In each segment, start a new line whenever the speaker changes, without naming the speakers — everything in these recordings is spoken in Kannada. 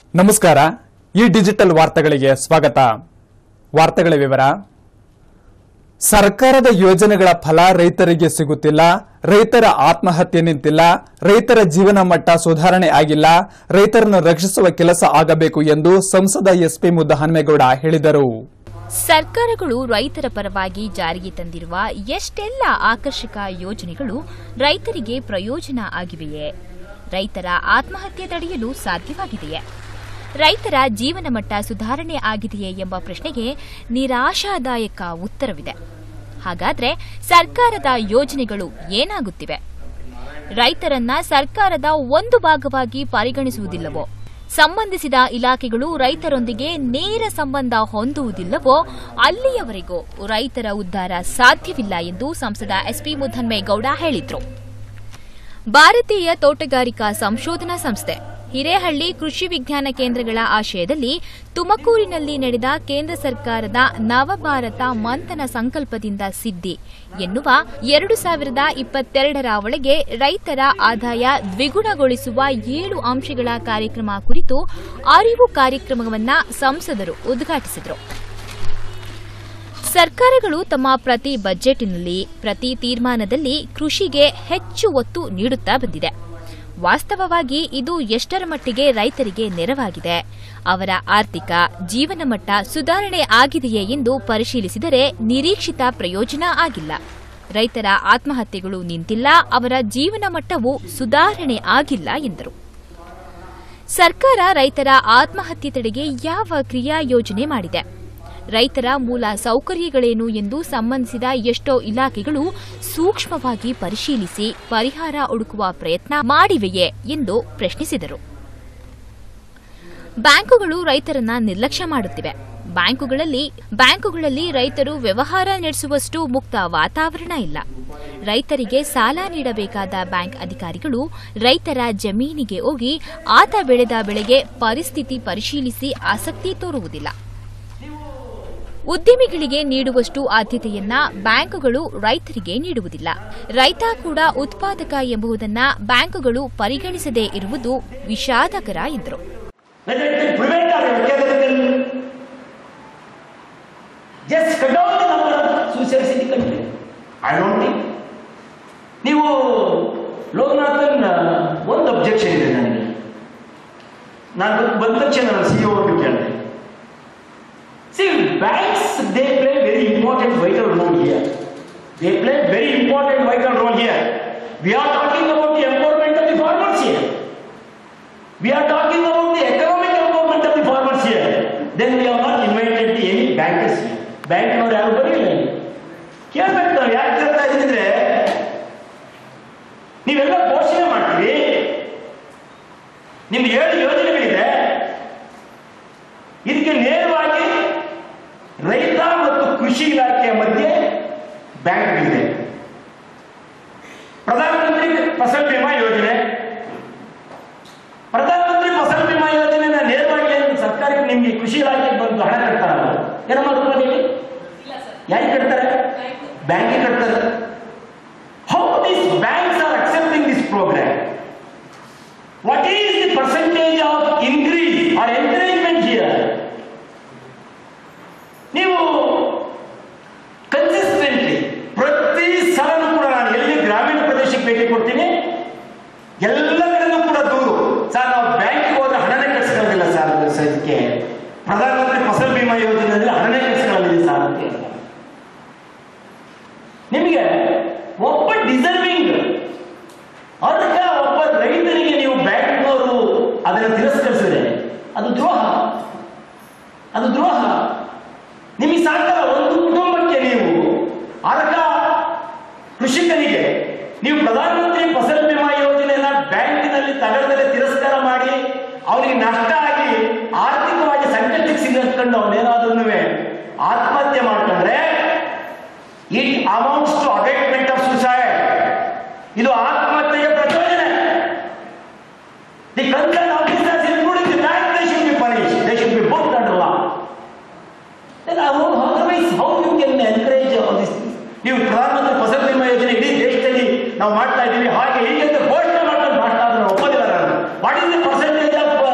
ನಮಸ್ಕಾರ ಈ ಡಿಜಿಟಲ್ ವಾರ್ತೆಗಳಿಗೆ ಸ್ವಾಗತ ವಾರ್ತೆಗಳ ವಿವರ ಸರ್ಕಾರದ ಯೋಜನೆಗಳ ಫಲ ರೈತರಿಗೆ ಸಿಗುತ್ತಿಲ್ಲ ರೈತರ ಆತ್ಮಹತ್ಯೆ ನಿಂತಿಲ್ಲ ರೈತರ ಜೀವನ ಮಟ್ಟ ಸುಧಾರಣೆ ಆಗಿಲ್ಲ ರೈತರನ್ನು ರಕ್ಷಿಸುವ ಕೆಲಸ ಆಗಬೇಕು ಎಂದು ಸಂಸದ ಎಸ್ಪಿ ಮುದ್ದಹನುಮೇಗೌಡ ಹೇಳಿದರು
ಸರ್ಕಾರಗಳು ರೈತರ ಪರವಾಗಿ ಜಾರಿಗೆ ತಂದಿರುವ ಎಷ್ಟೆಲ್ಲ ಆಕರ್ಷಕ ಯೋಜನೆಗಳು ರೈತರಿಗೆ ಪ್ರಯೋಜನ ಆಗಿವೆಯೇ ರೈತರ ಆತ್ಮಹತ್ಯೆ ತಡೆಯಲು ಸಾಧ್ಯವಾಗಿದೆಯೇ ರೈತರ ಜೀವನ ಮಟ್ಟ ಸುಧಾರಣೆ ಆಗಿದೆಯೇ ಎಂಬ ಪ್ರಶ್ನೆಗೆ ನಿರಾಶಾದಾಯಕ ಉತ್ತರವಿದೆ ಹಾಗಾದ್ರೆ ಸರ್ಕಾರದ ಯೋಜನೆಗಳು ಏನಾಗುತ್ತಿವೆ ರೈತರನ್ನ ಸರ್ಕಾರದ ಒಂದು ಭಾಗವಾಗಿ ಪರಿಗಣಿಸುವುದಿಲ್ಲವೋ ಸಂಬಂಧಿಸಿದ ಇಲಾಖೆಗಳು ರೈತರೊಂದಿಗೆ ನೇರ ಸಂಬಂಧ ಹೊಂದುವುದಿಲ್ಲವೋ ಅಲ್ಲಿಯವರೆಗೂ ರೈತರ ಉದ್ಧಾರ ಸಾಧ್ಯವಿಲ್ಲ ಎಂದು ಸಂಸದ ಎಸ್ಪಿ ಮುದ್ದನ್ಮೇಗೌಡ ಹೇಳಿದ್ರು ಭಾರತೀಯ ತೋಟಗಾರಿಕಾ ಸಂಶೋಧನಾ ಸಂಸ್ಥೆ ಹಿರೇಹಳ್ಳಿ ಕೃಷಿ ವಿಜ್ಞಾನ ಕೇಂದ್ರಗಳ ಆಶಯದಲ್ಲಿ ತುಮಕೂರಿನಲ್ಲಿ ನಡೆದ ಕೇಂದ್ರ ಸರ್ಕಾರದ ನವಭಾರತ ಮಂಥನ ಸಂಕಲ್ಪದಿಂದ ಸಿದ್ದಿ ಎನ್ನುವ ಎರಡು ಸಾವಿರದ ಇಪ್ಪತ್ತೆರಡರ ಒಳಗೆ ರೈತರ ಆದಾಯ ದ್ವಿಗುಣಗೊಳಿಸುವ ಏಳು ಅಂಶಗಳ ಕಾರ್ಯಕ್ರಮ ಕುರಿತು ಅರಿವು ಕಾರ್ಯಕ್ರಮವನ್ನು ಸಂಸದರು ಉದ್ಘಾಟಿಸಿದರು ಸರ್ಕಾರಗಳು ತಮ್ಮ ಪ್ರತಿ ಬಜೆಟ್ನಲ್ಲಿ ಪ್ರತಿ ತೀರ್ಮಾನದಲ್ಲಿ ಕೃಷಿಗೆ ಹೆಚ್ಚು ಒತ್ತು ನೀಡುತ್ತಾ ಬಂದಿದೆ ವಾಸ್ತವವಾಗಿ ಇದು ಎಷ್ಟರ ಮಟ್ಟಿಗೆ ರೈತರಿಗೆ ನೆರವಾಗಿದೆ ಅವರ ಆರ್ಥಿಕ ಜೀವನ ಮಟ್ಟ ಸುಧಾರಣೆ ಆಗಿದೆಯೇ ಎಂದು ಪರಿಶೀಲಿಸಿದರೆ ನಿರೀಕ್ಷಿತ ಪ್ರಯೋಜನ ಆಗಿಲ್ಲ ರೈತರ ಆತ್ಮಹತ್ಯೆಗಳು ನಿಂತಿಲ್ಲ ಅವರ ಜೀವನ ಮಟ್ಟವೂ ಸುಧಾರಣೆ ಆಗಿಲ್ಲ ಎಂದರು ಸರ್ಕಾರ ರೈತರ ಆತ್ಮಹತ್ಯೆ ತಡೆಗೆ ಯಾವ ಕ್ರಿಯಾ ಯೋಜನೆ ಮಾಡಿದೆ ರೈತರ ಮೂಲ ಸೌಕರ್ಯಗಳೇನು ಎಂದು ಸಂಬಂಧಿಸಿದ ಎಷ್ಟೋ ಇಲಾಖೆಗಳು ಸೂಕ್ಷ್ಮವಾಗಿ ಪರಿಶೀಲಿಸಿ ಪರಿಹಾರ ಹುಡುಕುವ ಪ್ರಯತ್ನ ಮಾಡಿವೆಯೇ ಎಂದು ಪ್ರಶ್ನಿಸಿದರು ಬ್ಯಾಂಕುಗಳು ರೈತರನ್ನ ನಿರ್ಲಕ್ಷ್ಯ ಮಾಡುತ್ತಿವೆ ಬ್ಯಾಂಕುಗಳಲ್ಲಿ ಬ್ಯಾಂಕುಗಳಲ್ಲಿ ರೈತರು ವ್ಯವಹಾರ ನಡೆಸುವಷ್ಟು ಮುಕ್ತ ವಾತಾವರಣ ಇಲ್ಲ ರೈತರಿಗೆ ಸಾಲ ನೀಡಬೇಕಾದ ಬ್ಯಾಂಕ್ ಅಧಿಕಾರಿಗಳು ರೈತರ ಜಮೀನಿಗೆ ಹೋಗಿ ಆತ ಬೆಳೆದ ಬೆಳೆಗೆ ಪರಿಸ್ಥಿತಿ ಪರಿಶೀಲಿಸಿ ಆಸಕ್ತಿ ತೋರುವುದಿಲ್ಲ ಉದ್ಯಮಿಗಳಿಗೆ ನೀಡುವಷ್ಟು ಆದ್ಯತೆಯನ್ನ ಬ್ಯಾಂಕುಗಳು ರೈತರಿಗೆ ನೀಡುವುದಿಲ್ಲ ರೈತ ಕೂಡ ಉತ್ಪಾದಕ ಎಂಬುದನ್ನ ಬ್ಯಾಂಕುಗಳು ಪರಿಗಣಿಸದೇ ಇರುವುದು ವಿಷಾದಕರ ಎಂದರು
whether it will prevent or whether it will just cut down the number of suicides in the country. I don't think. ನೀವು ಲೋಕನಾಥನ್ ಒಂದು ಅಬ್ಜೆಕ್ಷನ್ ಇದೆ ನನಗೆ ನಾನು ಬಂದ ತಕ್ಷಣ ನಾನು ಸಿ ಒ ಕೇಳಿದೆ see banks they play very important vital role here they play very important vital role here we are talking about the empowerment of the farmers here We are talking about the economic empowerment of the farmers here. Then we have not invited the any bankers here. ಬ್ಯಾಂಕ್ನವ್ರು ಯಾರು ಬರಲಿಲ್ಲ ಇಲ್ಲಿ ಕೇಳ್ಬೇಕು ನಾವು ಯಾಕೆ ಕೇಳ್ತಾ ಇದ್ರೆ ನೀವೆಲ್ಲ ಘೋಷಣೆ ಮಾಡ್ತೀರಿ ನಿಮ್ದು ಏಳು ಯೋಜನೆಗಳಿದೆ ಇದಕ್ಕೆ ನೇರವಾಗಿ ರೈತ ಮತ್ತು ಕೃಷಿ ಇಲಾಖೆಯ ಮಧ್ಯೆ ಬ್ಯಾಂಕ್ಗಳಿದೆ ಪ್ರಧಾನಮಂತ್ರಿ ಫಸಲ್ ಬಿಮಾ ಯೋಜನೆ ಪ್ರಧಾನಮಂತ್ರಿ ಫಸಲ್ ಬಿಮಾ ಯೋಜನೆನ ನೇರವಾಗಿ ಏನು ಸರ್ಕಾರಕ್ಕೆ ನಿಮ್ಗೆ ಕೃಷಿ ಇಲಾಖೆಗೆ ಬಂದು ಹಣ ಕಟ್ತಾರಲ್ಲ ಏನೋ ಮಾಡ್ತಾರೆ ನೀವು ಯಾಕೆ ಕಟ್ತಾರೆ ಬ್ಯಾಂಕಿಗೆ ಕಟ್ತಾರೆ how these banks are accepting this program what is the percentage of increase or encouragement here ನೀವು ಕನ್ಸಿಸ್ಟೆಂಟ್ಲಿ ಪ್ರತಿ ಸಲನೂ ಕೂಡ ನಾನು ಎಲ್ಲಿ ಗ್ರಾಮೀಣ ಪ್ರದೇಶಕ್ಕೆ ಭೇಟಿ ಕೊಡ್ತೀನಿ ಎಲ್ಲ ಕಡೆನೂ ಕೂಡ ದೂರು ಸರ್ ನಾವು ಬ್ಯಾಂಕಿಗೆ ಹೋದ್ರೆ ಹಣನೇ ಕಟ್ಸ್ಕೊಳ್ಳೋದಿಲ್ಲ ಸರ್ ಅದು ಇದಕ್ಕೆ ಪ್ರಧಾನಮಂತ್ರಿ ಫಸಲ್ ಬಿಮಾ ಯೋಜನೆಯಲ್ಲಿ ಹಣನೇ ಕಟ್ಸ್ಕೊಳ್ಳೋದಿಲ್ಲ ಸರ್ ಅಂತ ಹೇಳ್ತಾರೆ ನಿಮಗೆ ಒಬ್ಬ ಡಿಸರ್ವಿಂಗ್ ಅರ್ಹ ಒಬ್ಬ ರೈತರಿಗೆ ನೀವು ಬ್ಯಾಂಕ್ನವರು ಅದನ್ನು ತಿರಸ್ಕರಿಸಿದ್ರೆ ಅದು ದ್ರೋಹ ಅದು ದ್ರೋಹ ನಿಮಗೆ ಸಾಕಲ್ಲ ಒಂದು ಕುಟುಂಬಕ್ಕೆ ನೀವು ಅರ್ಹ ಕೃಷಿಕನಿಗೆ ನೀವು ಪ್ರಧಾನಮಂತ್ರಿ ಫಸಲ್ ಬಿಮಾ ಯೋಜನೆಯನ್ನ ಬ್ಯಾಂಕಿನಲ್ಲಿ ತಗಡದಲ್ಲಿ ತಿರಸ್ಕಾರ ಮಾಡಿ ಅವನಿಗೆ ನಷ್ಟ ಆಗಿ ಆರ್ಥಿಕವಾಗಿ ಸಂಕಷ್ಟಕ್ಕೆ ಸಿಗಕೊಂಡು ಅವನೇನಾದ್ರೂ ಆತ್ಮಹತ್ಯೆ ಮಾಡ್ಕೊಂಡ್ರೆ it amounts to abatement of suicide ಇದು ಆತ್ಮಹತ್ಯೆಗೆ ಪ್ರಚೋದನೆ the concern officers including the bank they should be punish they should be book under law otherwise how you can encourage this ನೀವು ಪ್ರಧಾನಮಂತ್ರಿ ಫಸಲ್ ಬಿಮಾ ಯೋಜನೆ ಇಡೀ ದೇಶದಲ್ಲಿ ನಾವು ಮಾಡ್ತಾ ಇದ್ದೀವಿ ಹಾಗೆ ಹೀಗೆ ಅಂತ ಘೋಷಣೆ ಮಾಡ್ಕೊಂಡು ಮಾಡ್ತಾ ಇದ್ರೆ ಒಪ್ಪೋದಿಲ್ಲ ನಾನು what is the percentage of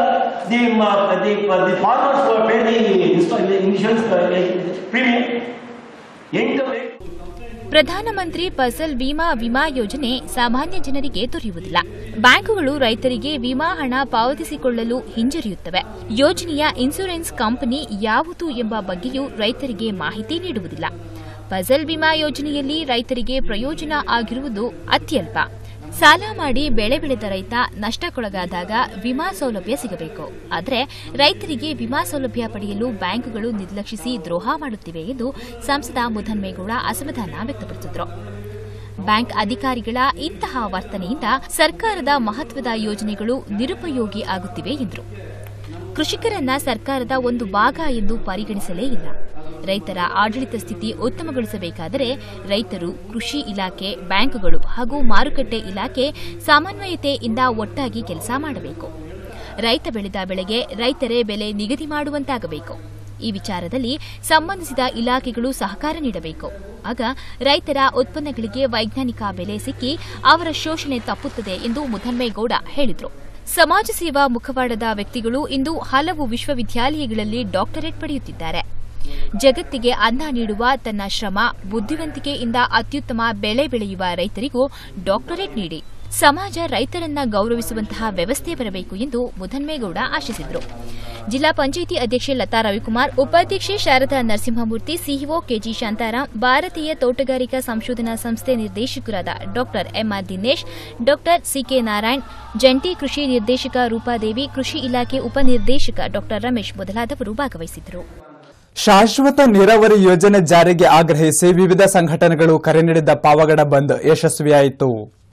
the uh, the uh, the farmers who pay the the insurance uh, premium. ಎಂಟು
ಪ್ರಧಾನಮಂತ್ರಿ ಫಸಲ್ ವಿಮಾ ವಿಮಾ ಯೋಜನೆ ಸಾಮಾನ್ಯ ಜನರಿಗೆ ದೊರೆಯುವುದಿಲ್ಲ ಬ್ಯಾಂಕುಗಳು ರೈತರಿಗೆ ವಿಮಾ ಹಣ ಪಾವತಿಸಿಕೊಳ್ಳಲು ಹಿಂಜರಿಯುತ್ತವೆ ಯೋಜನೆಯ ಇನ್ಸೂರೆನ್ಸ್ ಕಂಪನಿ ಯಾವುದು ಎಂಬ ಬಗ್ಗೆಯೂ ರೈತರಿಗೆ ಮಾಹಿತಿ ನೀಡುವುದಿಲ್ಲ ಫಸಲ್ ವಿಮಾ ಯೋಜನೆಯಲ್ಲಿ ರೈತರಿಗೆ ಪ್ರಯೋಜನ ಆಗಿರುವುದು ಅತ್ಯಲ್ಪ ಸಾಲ ಮಾಡಿ ಬೆಳೆ ಬೆಳೆದ ರೈತ ನಷ್ಟಕ್ಕೊಳಗಾದಾಗ ವಿಮಾ ಸೌಲಭ್ಯ ಸಿಗಬೇಕು ಆದರೆ ರೈತರಿಗೆ ವಿಮಾ ಸೌಲಭ್ಯ ಪಡೆಯಲು ಬ್ಯಾಂಕುಗಳು ನಿರ್ಲಕ್ಷಿಸಿ ದ್ರೋಹ ಮಾಡುತ್ತಿವೆ ಎಂದು ಸಂಸದ ಮುಧನ್ಮೇಗೌಡ ಅಸಮಾಧಾನ ವ್ಯಕ್ತಪಡಿಸಿದರು ಬ್ಯಾಂಕ್ ಅಧಿಕಾರಿಗಳ ಇಂತಹ ವರ್ತನೆಯಿಂದ ಸರ್ಕಾರದ ಮಹತ್ವದ ಯೋಜನೆಗಳು ನಿರುಪಯೋಗಿ ಆಗುತ್ತಿವೆ ಎಂದರು ಕೃಷಿಕರನ್ನ ಸರ್ಕಾರದ ಒಂದು ಭಾಗ ಎಂದು ಪರಿಗಣಿಸಲೇ ಇಲ್ಲ ರೈತರ ಆಡಳಿತ ಸ್ಥಿತಿ ಉತ್ತಮಗೊಳಿಸಬೇಕಾದರೆ ರೈತರು ಕೃಷಿ ಇಲಾಖೆ ಬ್ಯಾಂಕುಗಳು ಹಾಗೂ ಮಾರುಕಟ್ಟೆ ಇಲಾಖೆ ಸಮನ್ವಯತೆಯಿಂದ ಒಟ್ಟಾಗಿ ಕೆಲಸ ಮಾಡಬೇಕು ರೈತ ಬೆಳೆದ ಬೆಳೆಗೆ ರೈತರೇ ಬೆಲೆ ನಿಗದಿ ಮಾಡುವಂತಾಗಬೇಕು ಈ ವಿಚಾರದಲ್ಲಿ ಸಂಬಂಧಿಸಿದ ಇಲಾಖೆಗಳು ಸಹಕಾರ ನೀಡಬೇಕು ಆಗ ರೈತರ ಉತ್ಪನ್ನಗಳಿಗೆ ವೈಜ್ಞಾನಿಕ ಬೆಲೆ ಸಿಕ್ಕಿ ಅವರ ಶೋಷಣೆ ತಪ್ಪುತ್ತದೆ ಎಂದು ಮುಧನ್ಮೇಗೌಡ ಹೇಳಿದರು ಸಮಾಜ ಸೇವಾ ಮುಖವಾಡದ ವ್ಯಕ್ತಿಗಳು ಇಂದು ಹಲವು ವಿಶ್ವವಿದ್ಯಾಲಯಗಳಲ್ಲಿ ಡಾಕ್ಟರೇಟ್ ಪಡೆಯುತ್ತಿದ್ದಾರೆ ಜಗತ್ತಿಗೆ ಅನ್ನ ನೀಡುವ ತನ್ನ ಶ್ರಮ ಬುದ್ಧಿವಂತಿಕೆಯಿಂದ ಅತ್ಯುತ್ತಮ ಬೆಳೆ ಬೆಳೆಯುವ ರೈತರಿಗೂ ಡಾಕ್ಟರೇಟ್ ನೀಡಿ ಸಮಾಜ ರೈತರನ್ನ ಗೌರವಿಸುವಂತಹ ವ್ಯವಸ್ಥೆ ಬರಬೇಕು ಎಂದು ಮುಧನ್ಮೇಗೌಡ ಆಶಿಸಿದರು ಜಿಲ್ಲಾ ಪಂಚಾಯಿತಿ ಅಧ್ಯಕ್ಷೆ ಲತಾ ರವಿಕುಮಾರ್ ಉಪಾಧ್ಯಕ್ಷೆ ಶಾರದಾ ನರಸಿಂಹಮೂರ್ತಿ ಸಿಇಒ ಕೆಜಿ ಶಾಂತಾರಾಮ್ ಭಾರತೀಯ ತೋಟಗಾರಿಕಾ ಸಂಶೋಧನಾ ಸಂಸ್ಥೆ ನಿರ್ದೇಶಕರಾದ ಡಾ ಎಂಆರ್ ದಿನೇಶ್ ಡಾ ಸಿಕೆ ನಾರಾಯಣ್ ಜಂಟಿ ಕೃಷಿ ನಿರ್ದೇಶಕ ರೂಪಾದೇವಿ ಕೃಷಿ ಇಲಾಖೆ ಉಪನಿರ್ದೇಶಕ ಡಾ ರಮೇಶ್ ಮೊದಲಾದವರು ಭಾಗವಹಿಸಿದ್ದರು
ಶಾಶ್ವತ ನೀರಾವರಿ ಯೋಜನೆ ಜಾರಿಗೆ ಆಗ್ರಹಿಸಿ ವಿವಿಧ ಸಂಘಟನೆಗಳು ಕರೆ ನೀಡಿದ್ದ ಪಾವಗಡ ಬಂದ್ ಯಶಸ್ವಿಯಾಯಿತು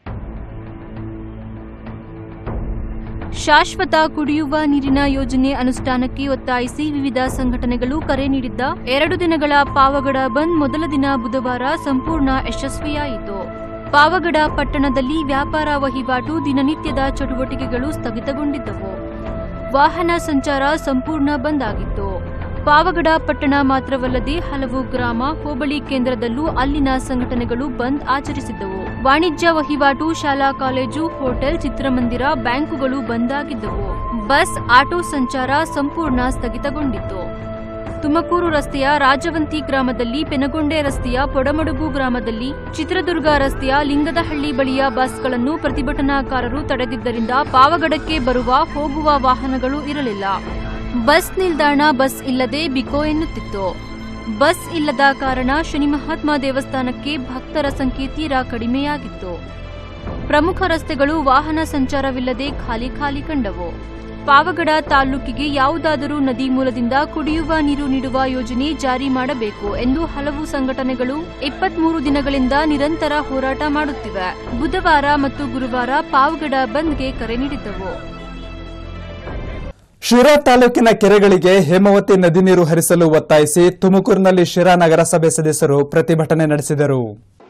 ಶಾಶ್ವತ ಕುಡಿಯುವ ನೀರಿನ ಯೋಜನೆ ಅನುಷ್ಠಾನಕ್ಕೆ ಒತ್ತಾಯಿಸಿ ವಿವಿಧ ಸಂಘಟನೆಗಳು ಕರೆ ನೀಡಿದ್ದ ಎರಡು ದಿನಗಳ ಪಾವಗಡ ಬಂದ್ ಮೊದಲ ದಿನ ಬುಧವಾರ ಸಂಪೂರ್ಣ ಯಶಸ್ವಿಯಾಯಿತು ಪಾವಗಡ ಪಟ್ಟಣದಲ್ಲಿ ವ್ಯಾಪಾರ ವಹಿವಾಟು ದಿನನಿತ್ಯದ ಚಟುವಟಿಕೆಗಳು ಸ್ಥಗಿತಗೊಂಡಿದ್ದವು ವಾಹನ ಸಂಚಾರ ಸಂಪೂರ್ಣ ಬಂದ್ ಆಗಿತ್ತು ಪಾವಗಡ ಪಟ್ಟಣ ಮಾತ್ರವಲ್ಲದೆ ಹಲವು ಗ್ರಾಮ ಹೋಬಳಿ ಕೇಂದ್ರದಲ್ಲೂ ಅಲ್ಲಿನ ಸಂಘಟನೆಗಳು ಬಂದ್ ಆಚರಿಸಿದ್ದವು ವಾಣಿಜ್ಯ ವಹಿವಾಟು ಶಾಲಾ ಕಾಲೇಜು ಹೋಟೆಲ್ ಚಿತ್ರಮಂದಿರ ಬ್ಯಾಂಕುಗಳು ಬಂದ್ ಆಗಿದ್ದವು ಬಸ್ ಆಟೋ ಸಂಚಾರ ಸಂಪೂರ್ಣ ಸ್ಥಗಿತಗೊಂಡಿತ್ತು ತುಮಕೂರು ರಸ್ತೆಯ ರಾಜವಂತಿ ಗ್ರಾಮದಲ್ಲಿ ಪೆನಗೊಂಡೆ ರಸ್ತೆಯ ಪೊಡಮಡುಗು ಗ್ರಾಮದಲ್ಲಿ ಚಿತ್ರದುರ್ಗ ರಸ್ತೆಯ ಲಿಂಗದಹಳ್ಳಿ ಬಳಿಯ ಬಸ್ಗಳನ್ನು ಪ್ರತಿಭಟನಾಕಾರರು ತಡೆದಿದ್ದರಿಂದ ಪಾವಗಡಕ್ಕೆ ಬರುವ ಹೋಗುವ ವಾಹನಗಳು ಇರಲಿಲ್ಲ ಬಸ್ ನಿಲ್ದಾಣ ಬಸ್ ಇಲ್ಲದೆ ಬಿಕೋ ಎನ್ನುತ್ತಿತ್ತು ಬಸ್ ಇಲ್ಲದ ಕಾರಣ ಶನಿ ಮಹಾತ್ಮ ದೇವಸ್ಥಾನಕ್ಕೆ ಭಕ್ತರ ಸಂಖ್ಯೆ ತೀರಾ ಕಡಿಮೆಯಾಗಿತ್ತು ಪ್ರಮುಖ ರಸ್ತೆಗಳು ವಾಹನ ಸಂಚಾರವಿಲ್ಲದೆ ಖಾಲಿ ಖಾಲಿ ಕಂಡವು ಪಾವಗಡ ತಾಲೂಕಿಗೆ ಯಾವುದಾದರೂ ನದಿ ಮೂಲದಿಂದ ಕುಡಿಯುವ ನೀರು ನೀಡುವ ಯೋಜನೆ ಜಾರಿ ಮಾಡಬೇಕು ಎಂದು ಹಲವು ಸಂಘಟನೆಗಳು ಇಪ್ಪತ್ಮೂರು ದಿನಗಳಿಂದ ನಿರಂತರ ಹೋರಾಟ ಮಾಡುತ್ತಿವೆ ಬುಧವಾರ ಮತ್ತು ಗುರುವಾರ ಪಾವಗಡ ಬಂದ್ಗೆ ಕರೆ ನೀಡಿದ್ದವು
ಶಿರಾ ತಾಲೂಕಿನ ಕೆರೆಗಳಿಗೆ ಹೇಮಾವತಿ ನದಿ ನೀರು ಹರಿಸಲು ಒತ್ತಾಯಿಸಿ ತುಮಕೂರಿನಲ್ಲಿ ಶಿರಾ ನಗರಸಭೆ ಸದಸ್ಯರು ಪ್ರತಿಭಟನೆ ನಡೆಸಿದರು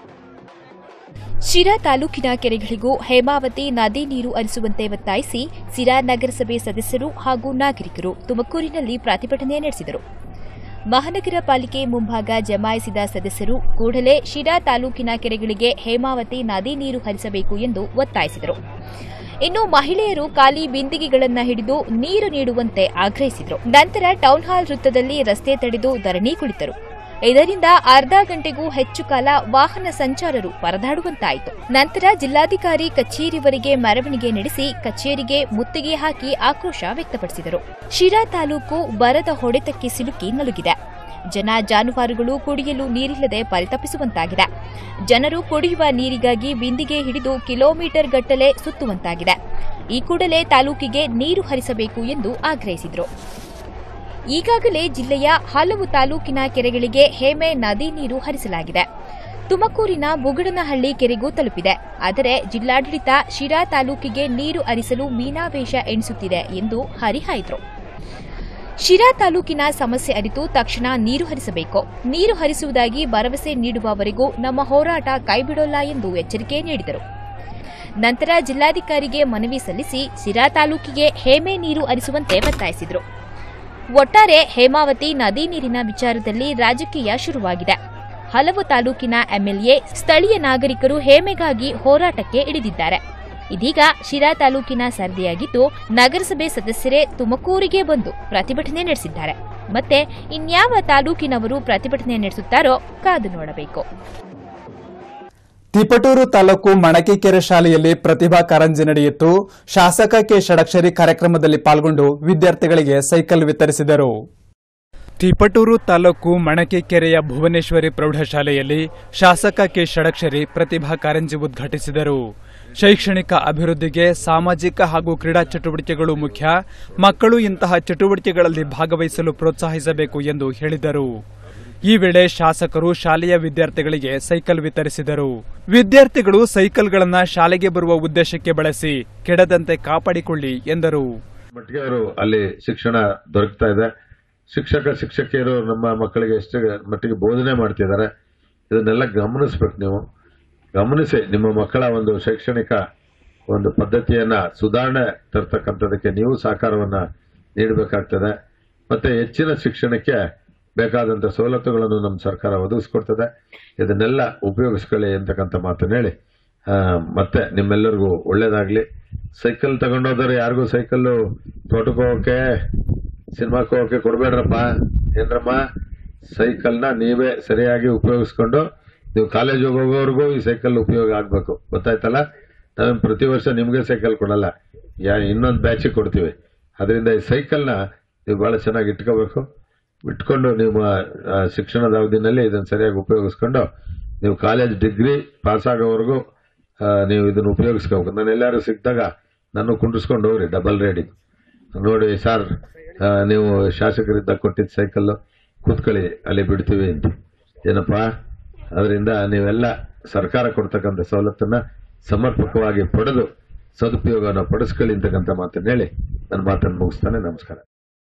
ಶಿರಾ ತಾಲೂಕಿನ ಕೆರೆಗಳಿಗೂ ಹೇಮಾವತಿ ನದಿ ನೀರು ಹರಿಸುವಂತೆ ಒತ್ತಾಯಿಸಿ ಸಿರಾ ನಗರಸಭೆ ಸದಸ್ಯರು ಹಾಗೂ ನಾಗರಿಕರು ತುಮಕೂರಿನಲ್ಲಿ ಪ್ರತಿಭಟನೆ ನಡೆಸಿದರು ಮಹಾನಗರ ಪಾಲಿಕೆ ಮುಂಭಾಗ ಜಮಾಯಿಸಿದ ಸದಸ್ಯರು ಕೂಡಲೇ ಶಿರಾ ತಾಲೂಕಿನ ಕೆರೆಗಳಿಗೆ ಹೇಮಾವತಿ ನದಿ ನೀರು ಹರಿಸಬೇಕು ಎಂದು ಒತ್ತಾಯಿಸಿದರು ಇನ್ನು ಮಹಿಳೆಯರು ಖಾಲಿ ಬಿಂದಿಗೆಗಳನ್ನು ಹಿಡಿದು ನೀರು ನೀಡುವಂತೆ ಆಗ್ರಹಿಸಿದರು ನಂತರ ಟೌನ್ ಹಾಲ್ ವೃತ್ತದಲ್ಲಿ ರಸ್ತೆ ತಡೆದು ಧರಣಿ ಕುಳಿತರು ಇದರಿಂದ ಅರ್ಧ ಗಂಟೆಗೂ ಹೆಚ್ಚು ಕಾಲ ವಾಹನ ಸಂಚಾರರು ಪರದಾಡುವಂತಾಯಿತು ನಂತರ ಜಿಲ್ಲಾಧಿಕಾರಿ ಕಚೇರಿವರೆಗೆ ಮೆರವಣಿಗೆ ನಡೆಸಿ ಕಚೇರಿಗೆ ಮುತ್ತಿಗೆ ಹಾಕಿ ಆಕ್ರೋಶ ವ್ಯಕ್ತಪಡಿಸಿದರು ಶಿರಾ ತಾಲೂಕು ಬರದ ಹೊಡೆತಕ್ಕೆ ಸಿಲುಕಿ ನಲುಗಿದೆ ಜನ ಜಾನುವಾರುಗಳು ಕುಡಿಯಲು ನೀರಿಲ್ಲದೆ ಪರಿತಪಿಸುವಂತಾಗಿದೆ ಜನರು ಕುಡಿಯುವ ನೀರಿಗಾಗಿ ಬಿಂದಿಗೆ ಹಿಡಿದು ಕಿಲೋಮೀಟರ್ ಗಟ್ಟಲೆ ಸುತ್ತುವಂತಾಗಿದೆ ಈ ಕೂಡಲೇ ತಾಲೂಕಿಗೆ ನೀರು ಹರಿಸಬೇಕು ಎಂದು ಆಗ್ರಹಿಸಿದರು ಈಗಾಗಲೇ ಜಿಲ್ಲೆಯ ಹಲವು ತಾಲೂಕಿನ ಕೆರೆಗಳಿಗೆ ಹೇಮೆ ನದಿ ನೀರು ಹರಿಸಲಾಗಿದೆ ತುಮಕೂರಿನ ಬುಗಡನಹಳ್ಳಿ ಕೆರೆಗೂ ತಲುಪಿದೆ ಆದರೆ ಜಿಲ್ಲಾಡಳಿತ ಶಿರಾ ತಾಲೂಕಿಗೆ ನೀರು ಹರಿಸಲು ಮೀನಾವೇಶ ಎಣಿಸುತ್ತಿದೆ ಎಂದು ಹರಿಹಾಯ್ದರು ಶಿರಾ ತಾಲೂಕಿನ ಸಮಸ್ಯೆ ಅರಿತು ತಕ್ಷಣ ನೀರು ಹರಿಸಬೇಕು ನೀರು ಹರಿಸುವುದಾಗಿ ಭರವಸೆ ನೀಡುವವರೆಗೂ ನಮ್ಮ ಹೋರಾಟ ಕೈಬಿಡೋಲ್ಲ ಎಂದು ಎಚ್ಚರಿಕೆ ನೀಡಿದರು ನಂತರ ಜಿಲ್ಲಾಧಿಕಾರಿಗೆ ಮನವಿ ಸಲ್ಲಿಸಿ ಶಿರಾ ತಾಲೂಕಿಗೆ ಹೇಮೆ ನೀರು ಹರಿಸುವಂತೆ ಒತ್ತಾಯಿಸಿದರು ಒಟ್ಟಾರೆ ಹೇಮಾವತಿ ನದಿ ನೀರಿನ ವಿಚಾರದಲ್ಲಿ ರಾಜಕೀಯ ಶುರುವಾಗಿದೆ ಹಲವು ತಾಲೂಕಿನ ಎಂಎಲ್ಎ ಸ್ಥಳೀಯ ನಾಗರಿಕರು ಹೇಮೆಗಾಗಿ ಹೋರಾಟಕ್ಕೆ ಇಳಿದಿದ್ದಾರೆ ಇದೀಗ ಶಿರಾ ತಾಲೂಕಿನ ಸರದಿಯಾಗಿದ್ದು ನಗರಸಭೆ ಸದಸ್ಯರೇ ತುಮಕೂರಿಗೆ ಬಂದು ಪ್ರತಿಭಟನೆ ನಡೆಸಿದ್ದಾರೆ ಮತ್ತೆ ಇನ್ಯಾವ ತಾಲೂಕಿನವರು ಪ್ರತಿಭಟನೆ ನಡೆಸುತ್ತಾರೋ ಕಾದು ನೋಡಬೇಕು
ತಿಪಟೂರು ತಾಲೂಕು ಮಣಕಿಕೆರೆ ಶಾಲೆಯಲ್ಲಿ ಪ್ರತಿಭಾ ಕಾರಂಜಿ ನಡೆಯಿತು ಶಾಸಕ ಕೆ ಷಡಕ್ಷರಿ ಕಾರ್ಯಕ್ರಮದಲ್ಲಿ ಪಾಲ್ಗೊಂಡು ವಿದ್ಯಾರ್ಥಿಗಳಿಗೆ ಸೈಕಲ್ ವಿತರಿಸಿದರು ತಿಪಟೂರು ತಾಲೂಕು ಮಣಕಿಕೆರೆಯ ಭುವನೇಶ್ವರಿ ಪ್ರೌಢಶಾಲೆಯಲ್ಲಿ ಶಾಸಕ ಕೆ ಷಡಕ್ಷರಿ ಪ್ರತಿಭಾ ಕಾರಂಜಿ ಉದ್ಘಾಟಿಸಿದರು ಶೈಕ್ಷಣಿಕ ಅಭಿವೃದ್ಧಿಗೆ ಸಾಮಾಜಿಕ ಹಾಗೂ ಕ್ರೀಡಾ ಚಟುವಟಿಕೆಗಳು ಮುಖ್ಯ ಮಕ್ಕಳು ಇಂತಹ ಚಟುವಟಿಕೆಗಳಲ್ಲಿ ಭಾಗವಹಿಸಲು ಪ್ರೋತ್ಸಾಹಿಸಬೇಕು ಎಂದು ಹೇಳಿದರು ಈ ವೇಳೆ ಶಾಸಕರು ಶಾಲೆಯ ವಿದ್ಯಾರ್ಥಿಗಳಿಗೆ ಸೈಕಲ್ ವಿತರಿಸಿದರು ವಿದ್ಯಾರ್ಥಿಗಳು ಸೈಕಲ್ಗಳನ್ನ ಶಾಲೆಗೆ ಬರುವ ಉದ್ದೇಶಕ್ಕೆ ಬಳಸಿ ಕೆಡದಂತೆ ಕಾಪಾಡಿಕೊಳ್ಳಿ ಎಂದರು
ಮಟ್ಟಿಗೆ ಅವರು ಅಲ್ಲಿ ಶಿಕ್ಷಣ ದೊರಕ್ತಾ ಇದೆ ಶಿಕ್ಷಕ ಶಿಕ್ಷಕಿಯರು ನಮ್ಮ ಮಕ್ಕಳಿಗೆ ಎಷ್ಟು ಮಟ್ಟಿಗೆ ಬೋಧನೆ ಮಾಡ್ತಿದ್ದಾರೆ ಇದನ್ನೆಲ್ಲ ಗಮನಿಸ್ಬೇಕು ನೀವು ಗಮನಿಸಿ ನಿಮ್ಮ ಮಕ್ಕಳ ಒಂದು ಶೈಕ್ಷಣಿಕ ಒಂದು ಪದ್ಧತಿಯನ್ನ ಸುಧಾರಣೆ ತರ್ತಕ್ಕಂಥದಕ್ಕೆ ನೀವು ಸಹಕಾರವನ್ನ ನೀಡಬೇಕಾಗ್ತದೆ ಮತ್ತೆ ಹೆಚ್ಚಿನ ಶಿಕ್ಷಣಕ್ಕೆ ಬೇಕಾದಂಥ ಸವಲತ್ತುಗಳನ್ನು ನಮ್ಮ ಸರ್ಕಾರ ಒದಗಿಸ್ಕೊಡ್ತದೆ ಇದನ್ನೆಲ್ಲ ಉಪಯೋಗಿಸ್ಕೊಳ್ಳಿ ಅಂತಕ್ಕಂಥ ಮಾತನ್ನ ಹೇಳಿ ಆ, ಮತ್ತೆ ನಿಮ್ಮೆಲ್ಲರಿಗೂ ಒಳ್ಳೇದಾಗ್ಲಿ ಸೈಕಲ್ ತಗೊಂಡೋದ್ರೆ ಯಾರಿಗೂ ಸೈಕಲ್ಲು ತೋಟಕ್ಕೆ ಹೋಗಕ್ಕೆ ಸಿನಿಮಾಕ್ಕೆ ಹೋಗಕ್ಕೆ ಕೊಡ್ಬೇಡ್ರಪ್ಪ ಏನ್ರಮ್ಮ ಸೈಕಲ್ನ ನೀವೇ ಸರಿಯಾಗಿ ಉಪಯೋಗಿಸ್ಕೊಂಡು ನೀವು ಕಾಲೇಜ್ ಹೋಗೋವರೆಗೂ ಈ ಸೈಕಲ್ ಉಪಯೋಗ ಆಗ್ಬೇಕು ಗೊತ್ತಾಯ್ತಲ್ಲ ನಾವೇನು ಪ್ರತಿ ವರ್ಷ ನಿಮ್ಗೆ ಸೈಕಲ್ ಕೊಡಲ್ಲ ಯಾ ಇನ್ನೊಂದು ಬ್ಯಾಚಿಗೆ ಕೊಡ್ತೀವಿ ಅದರಿಂದ ಈ ಸೈಕಲ್ನ ನೀವು ಬಹಳ ಚೆನ್ನಾಗಿ ಇಟ್ಕೋಬೇಕು ಇಟ್ಕೊಂಡು ನಿಮ್ಮ ಆ, ಶಿಕ್ಷಣದ ಅವಧಿನಲ್ಲಿ ಇದನ್ನು ಸರಿಯಾಗಿ ಉಪಯೋಗಿಸ್ಕೊಂಡು ನೀವು ಕಾಲೇಜ್ ಡಿಗ್ರಿ ಪಾಸ್ ಆಗೋವರೆಗೂ ಆ, ನೀವು ಇದನ್ನು ಉಪಯೋಗಿಸ್ಕೋಬೇಕು ನಾನು ಎಲ್ಲರೂ ಸಿಕ್ಕಿದಾಗ ನಾನು ಕುಂಡ್ರಿಸ್ಕೊಂಡು ಹೋಗ್ರಿ ಡಬಲ್ ರೇಡಿ ನೋಡಿ ಸರ್ ಆ, ನೀವು ಶಾಸಕರಿದ್ದ ಕೊಟ್ಟಿದ್ದ ಸೈಕಲ್ಲು ಕೂತ್ಕೊಳ್ಳಿ ಅಲ್ಲಿ ಬಿಡ್ತೀವಿ ಅಂತ ಏನಪ್ಪ ಅದರಿಂದ ನೀವೆಲ್ಲ ಸರ್ಕಾರ ಕೊಡ್ತಕ್ಕಂಥ ಸವಲತ್ತನ್ನ ಸಮರ್ಪಕವಾಗಿ ಪಡೆದು ಸದುಪಯೋಗವನ್ನು ಪಡಿಸ್ಕೊಳ್ಳಿ ಅಂತಕ್ಕಂಥ ಮಾತನ್ನ ಹೇಳಿ ನನ್ನ ಮಾತನ್ನು ಮುಗಿಸ್ತಾನೆ ನಮಸ್ಕಾರ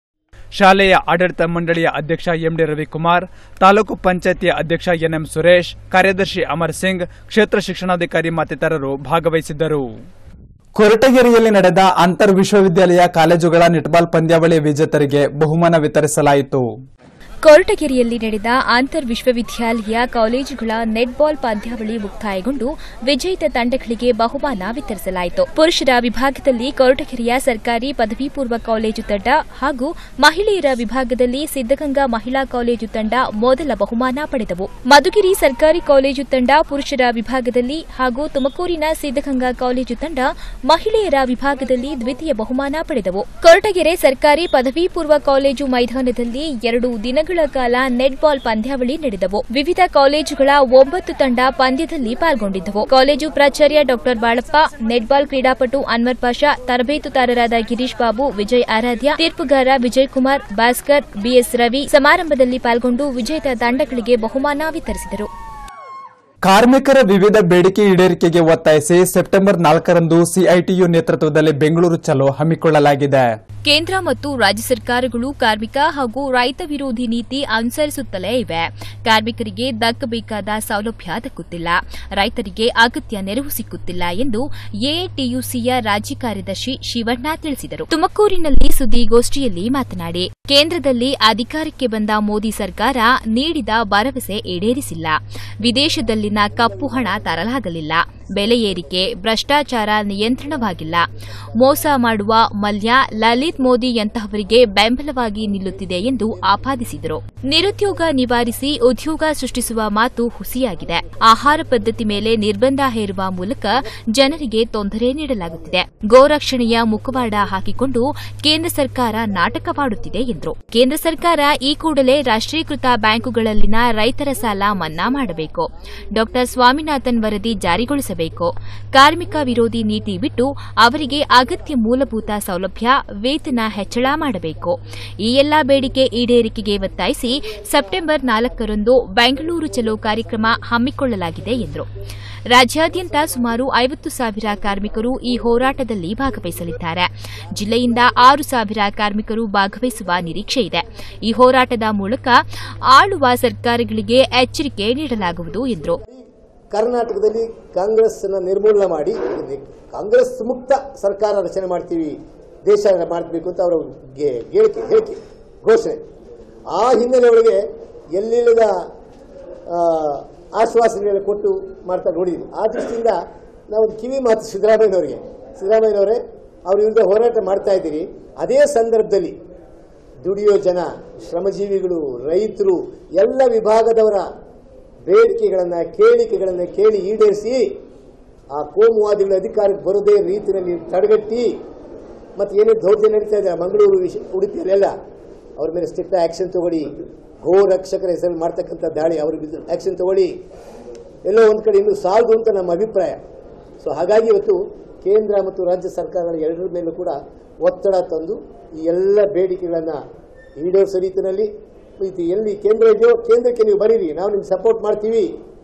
ಶಾಲೆಯ ಆಡಳಿತ ಮಂಡಳಿಯ ಅಧ್ಯಕ್ಷ ಎಂಡಿ ರವಿಕುಮಾರ್ ತಾಲೂಕು ಪಂಚಾಯತಿ ಅಧ್ಯಕ್ಷ ಎನ್ಎಂ ಸುರೇಶ್ ಕಾರ್ಯದರ್ಶಿ ಅಮರ್ ಸಿಂಗ್ ಕ್ಷೇತ್ರ ಶಿಕ್ಷಣಾಧಿಕಾರಿ ಮತ್ತಿತರರು ಭಾಗವಹಿಸಿದ್ದರು ಕೊರಟಗೆರೆಯಲ್ಲಿ ನಡೆದ ಅಂತರ್ ವಿಶ್ವವಿದ್ಯಾಲಯ ಕಾಲೇಜುಗಳ ನೆಟ್ಬಾಲ್ ಪಂದ್ಯಾವಳಿ ವಿಜೇತರಿಗೆ ಬಹುಮಾನ ವಿತರಿಸಲಾಯಿತು
ಕೊರಟಗೆರೆಯಲ್ಲಿ ನಡೆದ ಅಂತರ್ ವಿಶ್ವವಿದ್ಯಾಲಯ ಕಾಲೇಜುಗಳ ನೆಟ್ಬಾಲ್ ಪಂದ್ಯಾವಳಿ ಮುಕ್ತಾಯಗೊಂಡು ವಿಜೇತ ತಂಡಗಳಿಗೆ ಬಹುಮಾನ ವಿತರಿಸಲಾಯಿತು ಪುರುಷರ ವಿಭಾಗದಲ್ಲಿ ಕೊರಟಗೆರೆಯ ಸರ್ಕಾರಿ ಪದವಿ ಪೂರ್ವ ಕಾಲೇಜು ತಂಡ ಹಾಗೂ ಮಹಿಳೆಯರ ವಿಭಾಗದಲ್ಲಿ ಸಿದ್ದಗಂಗಾ ಮಹಿಳಾ ಕಾಲೇಜು ತಂಡ ಮೊದಲ ಬಹುಮಾನ ಪಡೆದವು ಮಧುಗಿರಿ ಸರ್ಕಾರಿ ಕಾಲೇಜು ತಂಡ ಪುರುಷರ ವಿಭಾಗದಲ್ಲಿ ಹಾಗೂ ತುಮಕೂರಿನ ಸಿದ್ದಗಂಗಾ ಕಾಲೇಜು ತಂಡ ಮಹಿಳೆಯರ ವಿಭಾಗದಲ್ಲಿ ದ್ವಿತೀಯ ಬಹುಮಾನ ಪಡೆದವು ಕೊರಟಗೆರೆ ಸರ್ಕಾರಿ ಪದವಿ ಪೂರ್ವ ಕಾಲೇಜು ಮೈದಾನದಲ್ಲಿ ಎರಡು ದಿನಗಳ ಕಾಲ ನೆಟ್ಬಾಲ್ ಪಂದ್ಯಾವಳಿ ನಡೆದವು ವಿವಿಧ ಕಾಲೇಜುಗಳ ಒಂಬತ್ತು ತಂಡ ಪಂದ್ಯದಲ್ಲಿ ಪಾಲ್ಗೊಂಡಿದ್ದವು ಕಾಲೇಜು ಪ್ರಾಚಾರ್ಯ ಡಾ ಬಾಳಪ್ಪ ನೆಟ್ಬಾಲ್ ಕ್ರೀಡಾಪಟು ಅನ್ವರ್ ಪಾಷಾ ತರಬೇತುದಾರರಾದ ಗಿರೀಶ್ ಬಾಬು ವಿಜಯ್ ಆರಾಧ್ಯ ತೀರ್ಪುಗಾರ ವಿಜಯ್ ಕುಮಾರ್ ಭಾಸ್ಕರ್ ಬಿಎಸ್ ರವಿ ಸಮಾರಂಭದಲ್ಲಿ ಪಾಲ್ಗೊಂಡು ವಿಜೇತ ತಂಡಗಳಿಗೆ ಬಹುಮಾನ ವಿತರಿಸಿದರು
ಕಾರ್ಮಿಕರ ವಿವಿಧ ಬೇಡಿಕೆ ಈಡೇರಿಕೆಗೆ ಒತ್ತಾಯಿಸಿ ಸೆಪ್ಟೆಂಬರ್ ನಾಲ್ಕರಂದು ಸಿಐಟಿಯು ನೇತೃತ್ವದಲ್ಲಿ ಬೆಂಗಳೂರು ಚಲೋ ಹಮ್ಮಿಕೊಳ್ಳಲಾಗಿದೆ
ಕೇಂದ್ರ ಮತ್ತು ರಾಜ್ಯ ಸರ್ಕಾರಗಳು ಕಾರ್ಮಿಕ ಹಾಗೂ ರೈತ ವಿರೋಧಿ ನೀತಿ ಅನುಸರಿಸುತ್ತಲೇ ಇವೆ ಕಾರ್ಮಿಕರಿಗೆ ದಕ್ಕಬೇಕಾದ ಸೌಲಭ್ಯ ದಕ್ಕುತ್ತಿಲ್ಲ ರೈತರಿಗೆ ಅಗತ್ಯ ನೆರವು ಸಿಕ್ಕುತ್ತಿಲ್ಲ ಎಂದು ಎಐಟಿಯುಸಿಯ ರಾಜ್ಯ ಕಾರ್ಯದರ್ಶಿ ಶಿವಣ್ಣ ತಿಳಿಸಿದರು ತುಮಕೂರಿನಲ್ಲಿ ಸುದ್ದಿಗೋಷ್ಠಿಯಲ್ಲಿ ಮಾತನಾಡಿ ಕೇಂದ್ರದಲ್ಲಿ ಅಧಿಕಾರಕ್ಕೆ ಬಂದ ಮೋದಿ ಸರ್ಕಾರ ನೀಡಿದ ಭರವಸೆ ಈಡೇರಿಸಿಲ್ಲ ವಿದೇಶದಲ್ಲಿನ ಕಪ್ಪು ಹಣ ತರಲಾಗಲಿಲ್ಲ ಬೆಲೆ ಏರಿಕೆ ಭ್ರಷ್ಟಾಚಾರ ನಿಯಂತ್ರಣವಾಗಿಲ್ಲ ಮೋಸ ಮಾಡುವ ಮಲ್ಯ ಲಲಿತ್ ಮೋದಿಯಂತಹವರಿಗೆ ಬೆಂಬಲವಾಗಿ ನಿಲ್ಲುತ್ತಿದೆ ಎಂದು ಆಪಾದಿಸಿದರು ನಿರುದ್ಯೋಗ ನಿವಾರಿಸಿ ಉದ್ಯೋಗ ಸೃಷ್ಟಿಸುವ ಮಾತು ಹುಸಿಯಾಗಿದೆ ಆಹಾರ ಪದ್ಧತಿ ಮೇಲೆ ನಿರ್ಬಂಧ ಹೇರುವ ಮೂಲಕ ಜನರಿಗೆ ತೊಂದರೆ ನೀಡಲಾಗುತ್ತಿದೆ ಗೋರಕ್ಷಣೆಯ ಮುಖವಾಡ ಹಾಕಿಕೊಂಡು ಕೇಂದ್ರ ಸರ್ಕಾರ ನಾಟಕವಾಡುತ್ತಿದೆ ಎಂದರು ಕೇಂದ್ರ ಸರ್ಕಾರ ಈ ಕೂಡಲೇ ರಾಷ್ಟ್ರೀಕೃತ ಬ್ಯಾಂಕುಗಳಲ್ಲಿನ ರೈತರ ಸಾಲ ಮನ್ನಾ ಮಾಡಬೇಕು ಡಾ ಸ್ವಾಮಿನಾಥನ್ ವರದಿ ಜಾರಿಗೊಳಿಸಬೇಕು ಕಾರ್ಮಿಕ ವಿರೋಧಿ ನೀತಿ ಬಿಟ್ಟು ಅವರಿಗೆ ಅಗತ್ಯ ಮೂಲಭೂತ ಸೌಲಭ್ಯ ವೇತನ ಹೆಚ್ಚಳ ಮಾಡಬೇಕು ಈ ಎಲ್ಲಾ ಬೇಡಿಕೆ ಈಡೇರಿಕೆಗೆ ಒತ್ತಾಯಿಸಿ ಸೆಪ್ಟೆಂಬರ್ ನಾಲ್ಕರಂದು ಬೆಂಗಳೂರು ಚಲೋ ಕಾರ್ಯಕ್ರಮ ಹಮ್ಮಿಕೊಳ್ಳಲಾಗಿದೆ ಎಂದರು ರಾಜ್ಯಾದ್ಯಂತ ಸುಮಾರು ಐವತ್ತು ಸಾವಿರ ಕಾರ್ಮಿಕರು ಈ ಹೋರಾಟದಲ್ಲಿ ಭಾಗವಹಿಸಲಿದ್ದಾರೆ ಜಿಲ್ಲೆಯಿಂದ ಆರು ಸಾವಿರ ಕಾರ್ಮಿಕರು ಭಾಗವಹಿಸುವ ನಿರೀಕ್ಷೆ ಇದೆ ಈ ಹೋರಾಟದ ಮೂಲಕ ಆಳುವ ಸರ್ಕಾರಗಳಿಗೆ ಎಚ್ಚರಿಕೆ ನೀಡಲಾಗುವುದು ಎಂದರು
ಕರ್ನಾಟಕದಲ್ಲಿ ಕಾಂಗ್ರೆಸ್ನ ನಿರ್ಮೂಲನೆ ಮಾಡಿ ಇಲ್ಲಿ ಕಾಂಗ್ರೆಸ್ ಮುಕ್ತ ಸರ್ಕಾರ ರಚನೆ ಮಾಡ್ತೀವಿ ದೇಶ ಮಾಡಬೇಕು ಅಂತ ಅವರ ಗೆ- ಹೇಳಿಕೆ ಹೇಳಿಕೆ ಘೋಷಣೆ ಆ ಹಿನ್ನೆಲೆ ಒಳಗೆ ಎಲ್ಲಿಲ್ಲದ ಆ, ಆಶ್ವಾಸನೆಗಳನ್ನು ಕೊಟ್ಟು ಮಾಡ್ತಾ ನೋಡಿದ್ವಿ ಆ ದೃಷ್ಟಿಯಿಂದ ನಾವೊಂದು ಕಿವಿ ಮಾತು ಸಿದ್ದರಾಮಯ್ಯನವರಿಗೆ ಸಿದ್ದರಾಮಯ್ಯನವರೇ ಅವ್ರ ವಿರುದ್ಧ ಹೋರಾಟ ಮಾಡ್ತಾ ಇದ್ದೀರಿ ಅದೇ ಸಂದರ್ಭದಲ್ಲಿ ದುಡಿಯೋ ಜನ ಶ್ರಮಜೀವಿಗಳು ರೈತರು ಎಲ್ಲ ವಿಭಾಗದವರ ಬೇಡಿಕೆಗಳನ್ನು ಕೇಳಿಕೆಗಳನ್ನು ಕೇಳಿ ಈಡೇರಿಸಿ ಆ ಕೋಮುವಾದಿಗಳ ಅಧಿಕಾರಕ್ಕೆ ಬರದೇ ರೀತಿಯಲ್ಲಿ ತಡೆಗಟ್ಟಿ ಮತ್ತು ಏನೇ ದೌರ್ಜನ್ಯ ನಡೀತಾ ಇದೆ ಮಂಗಳೂರು ವಿಷ ಉಡುಪಿಯಲ್ಲೆಲ್ಲ ಅವ್ರ ಮೇಲೆ ಸ್ಟ್ರಿಕ್ಟ್ ಆ್ಯಕ್ಷನ್ ತಗೊಳ್ಳಿ ಗೋ ರಕ್ಷಕರ ಹೆಸರಲ್ಲಿ ಮಾಡ್ತಕ್ಕಂಥ ದಾಳಿ ಅವ್ರ ಆ್ಯಕ್ಷನ್ ತಗೊಳ್ಳಿ ಎಲ್ಲೋ ಒಂದು ಕಡೆ ಇನ್ನೂ ಸಾಲದು ಅಂತ ನಮ್ಮ ಅಭಿಪ್ರಾಯ ಸೊ ಹಾಗಾಗಿ ಇವತ್ತು ಕೇಂದ್ರ ಮತ್ತು ರಾಜ್ಯ ಸರ್ಕಾರಗಳ ಎರಡರ ಮೇಲೂ ಕೂಡ ಒತ್ತಡ ತಂದು ಈ ಎಲ್ಲ ಬೇಡಿಕೆಗಳನ್ನು ಈಡೇರಿಸೋ ರೀತಿಯಲ್ಲಿ ಇದು ಎಲ್ಲಿ ಕೇಂದ್ರ ಇದೆಯೋ ಕೇಂದ್ರಕ್ಕೆ ನೀವು ಬರೀರಿ ನಾವು ನಿಮ್ಗೆ ಸಪೋರ್ಟ್ ಮಾಡ್ತೀವಿ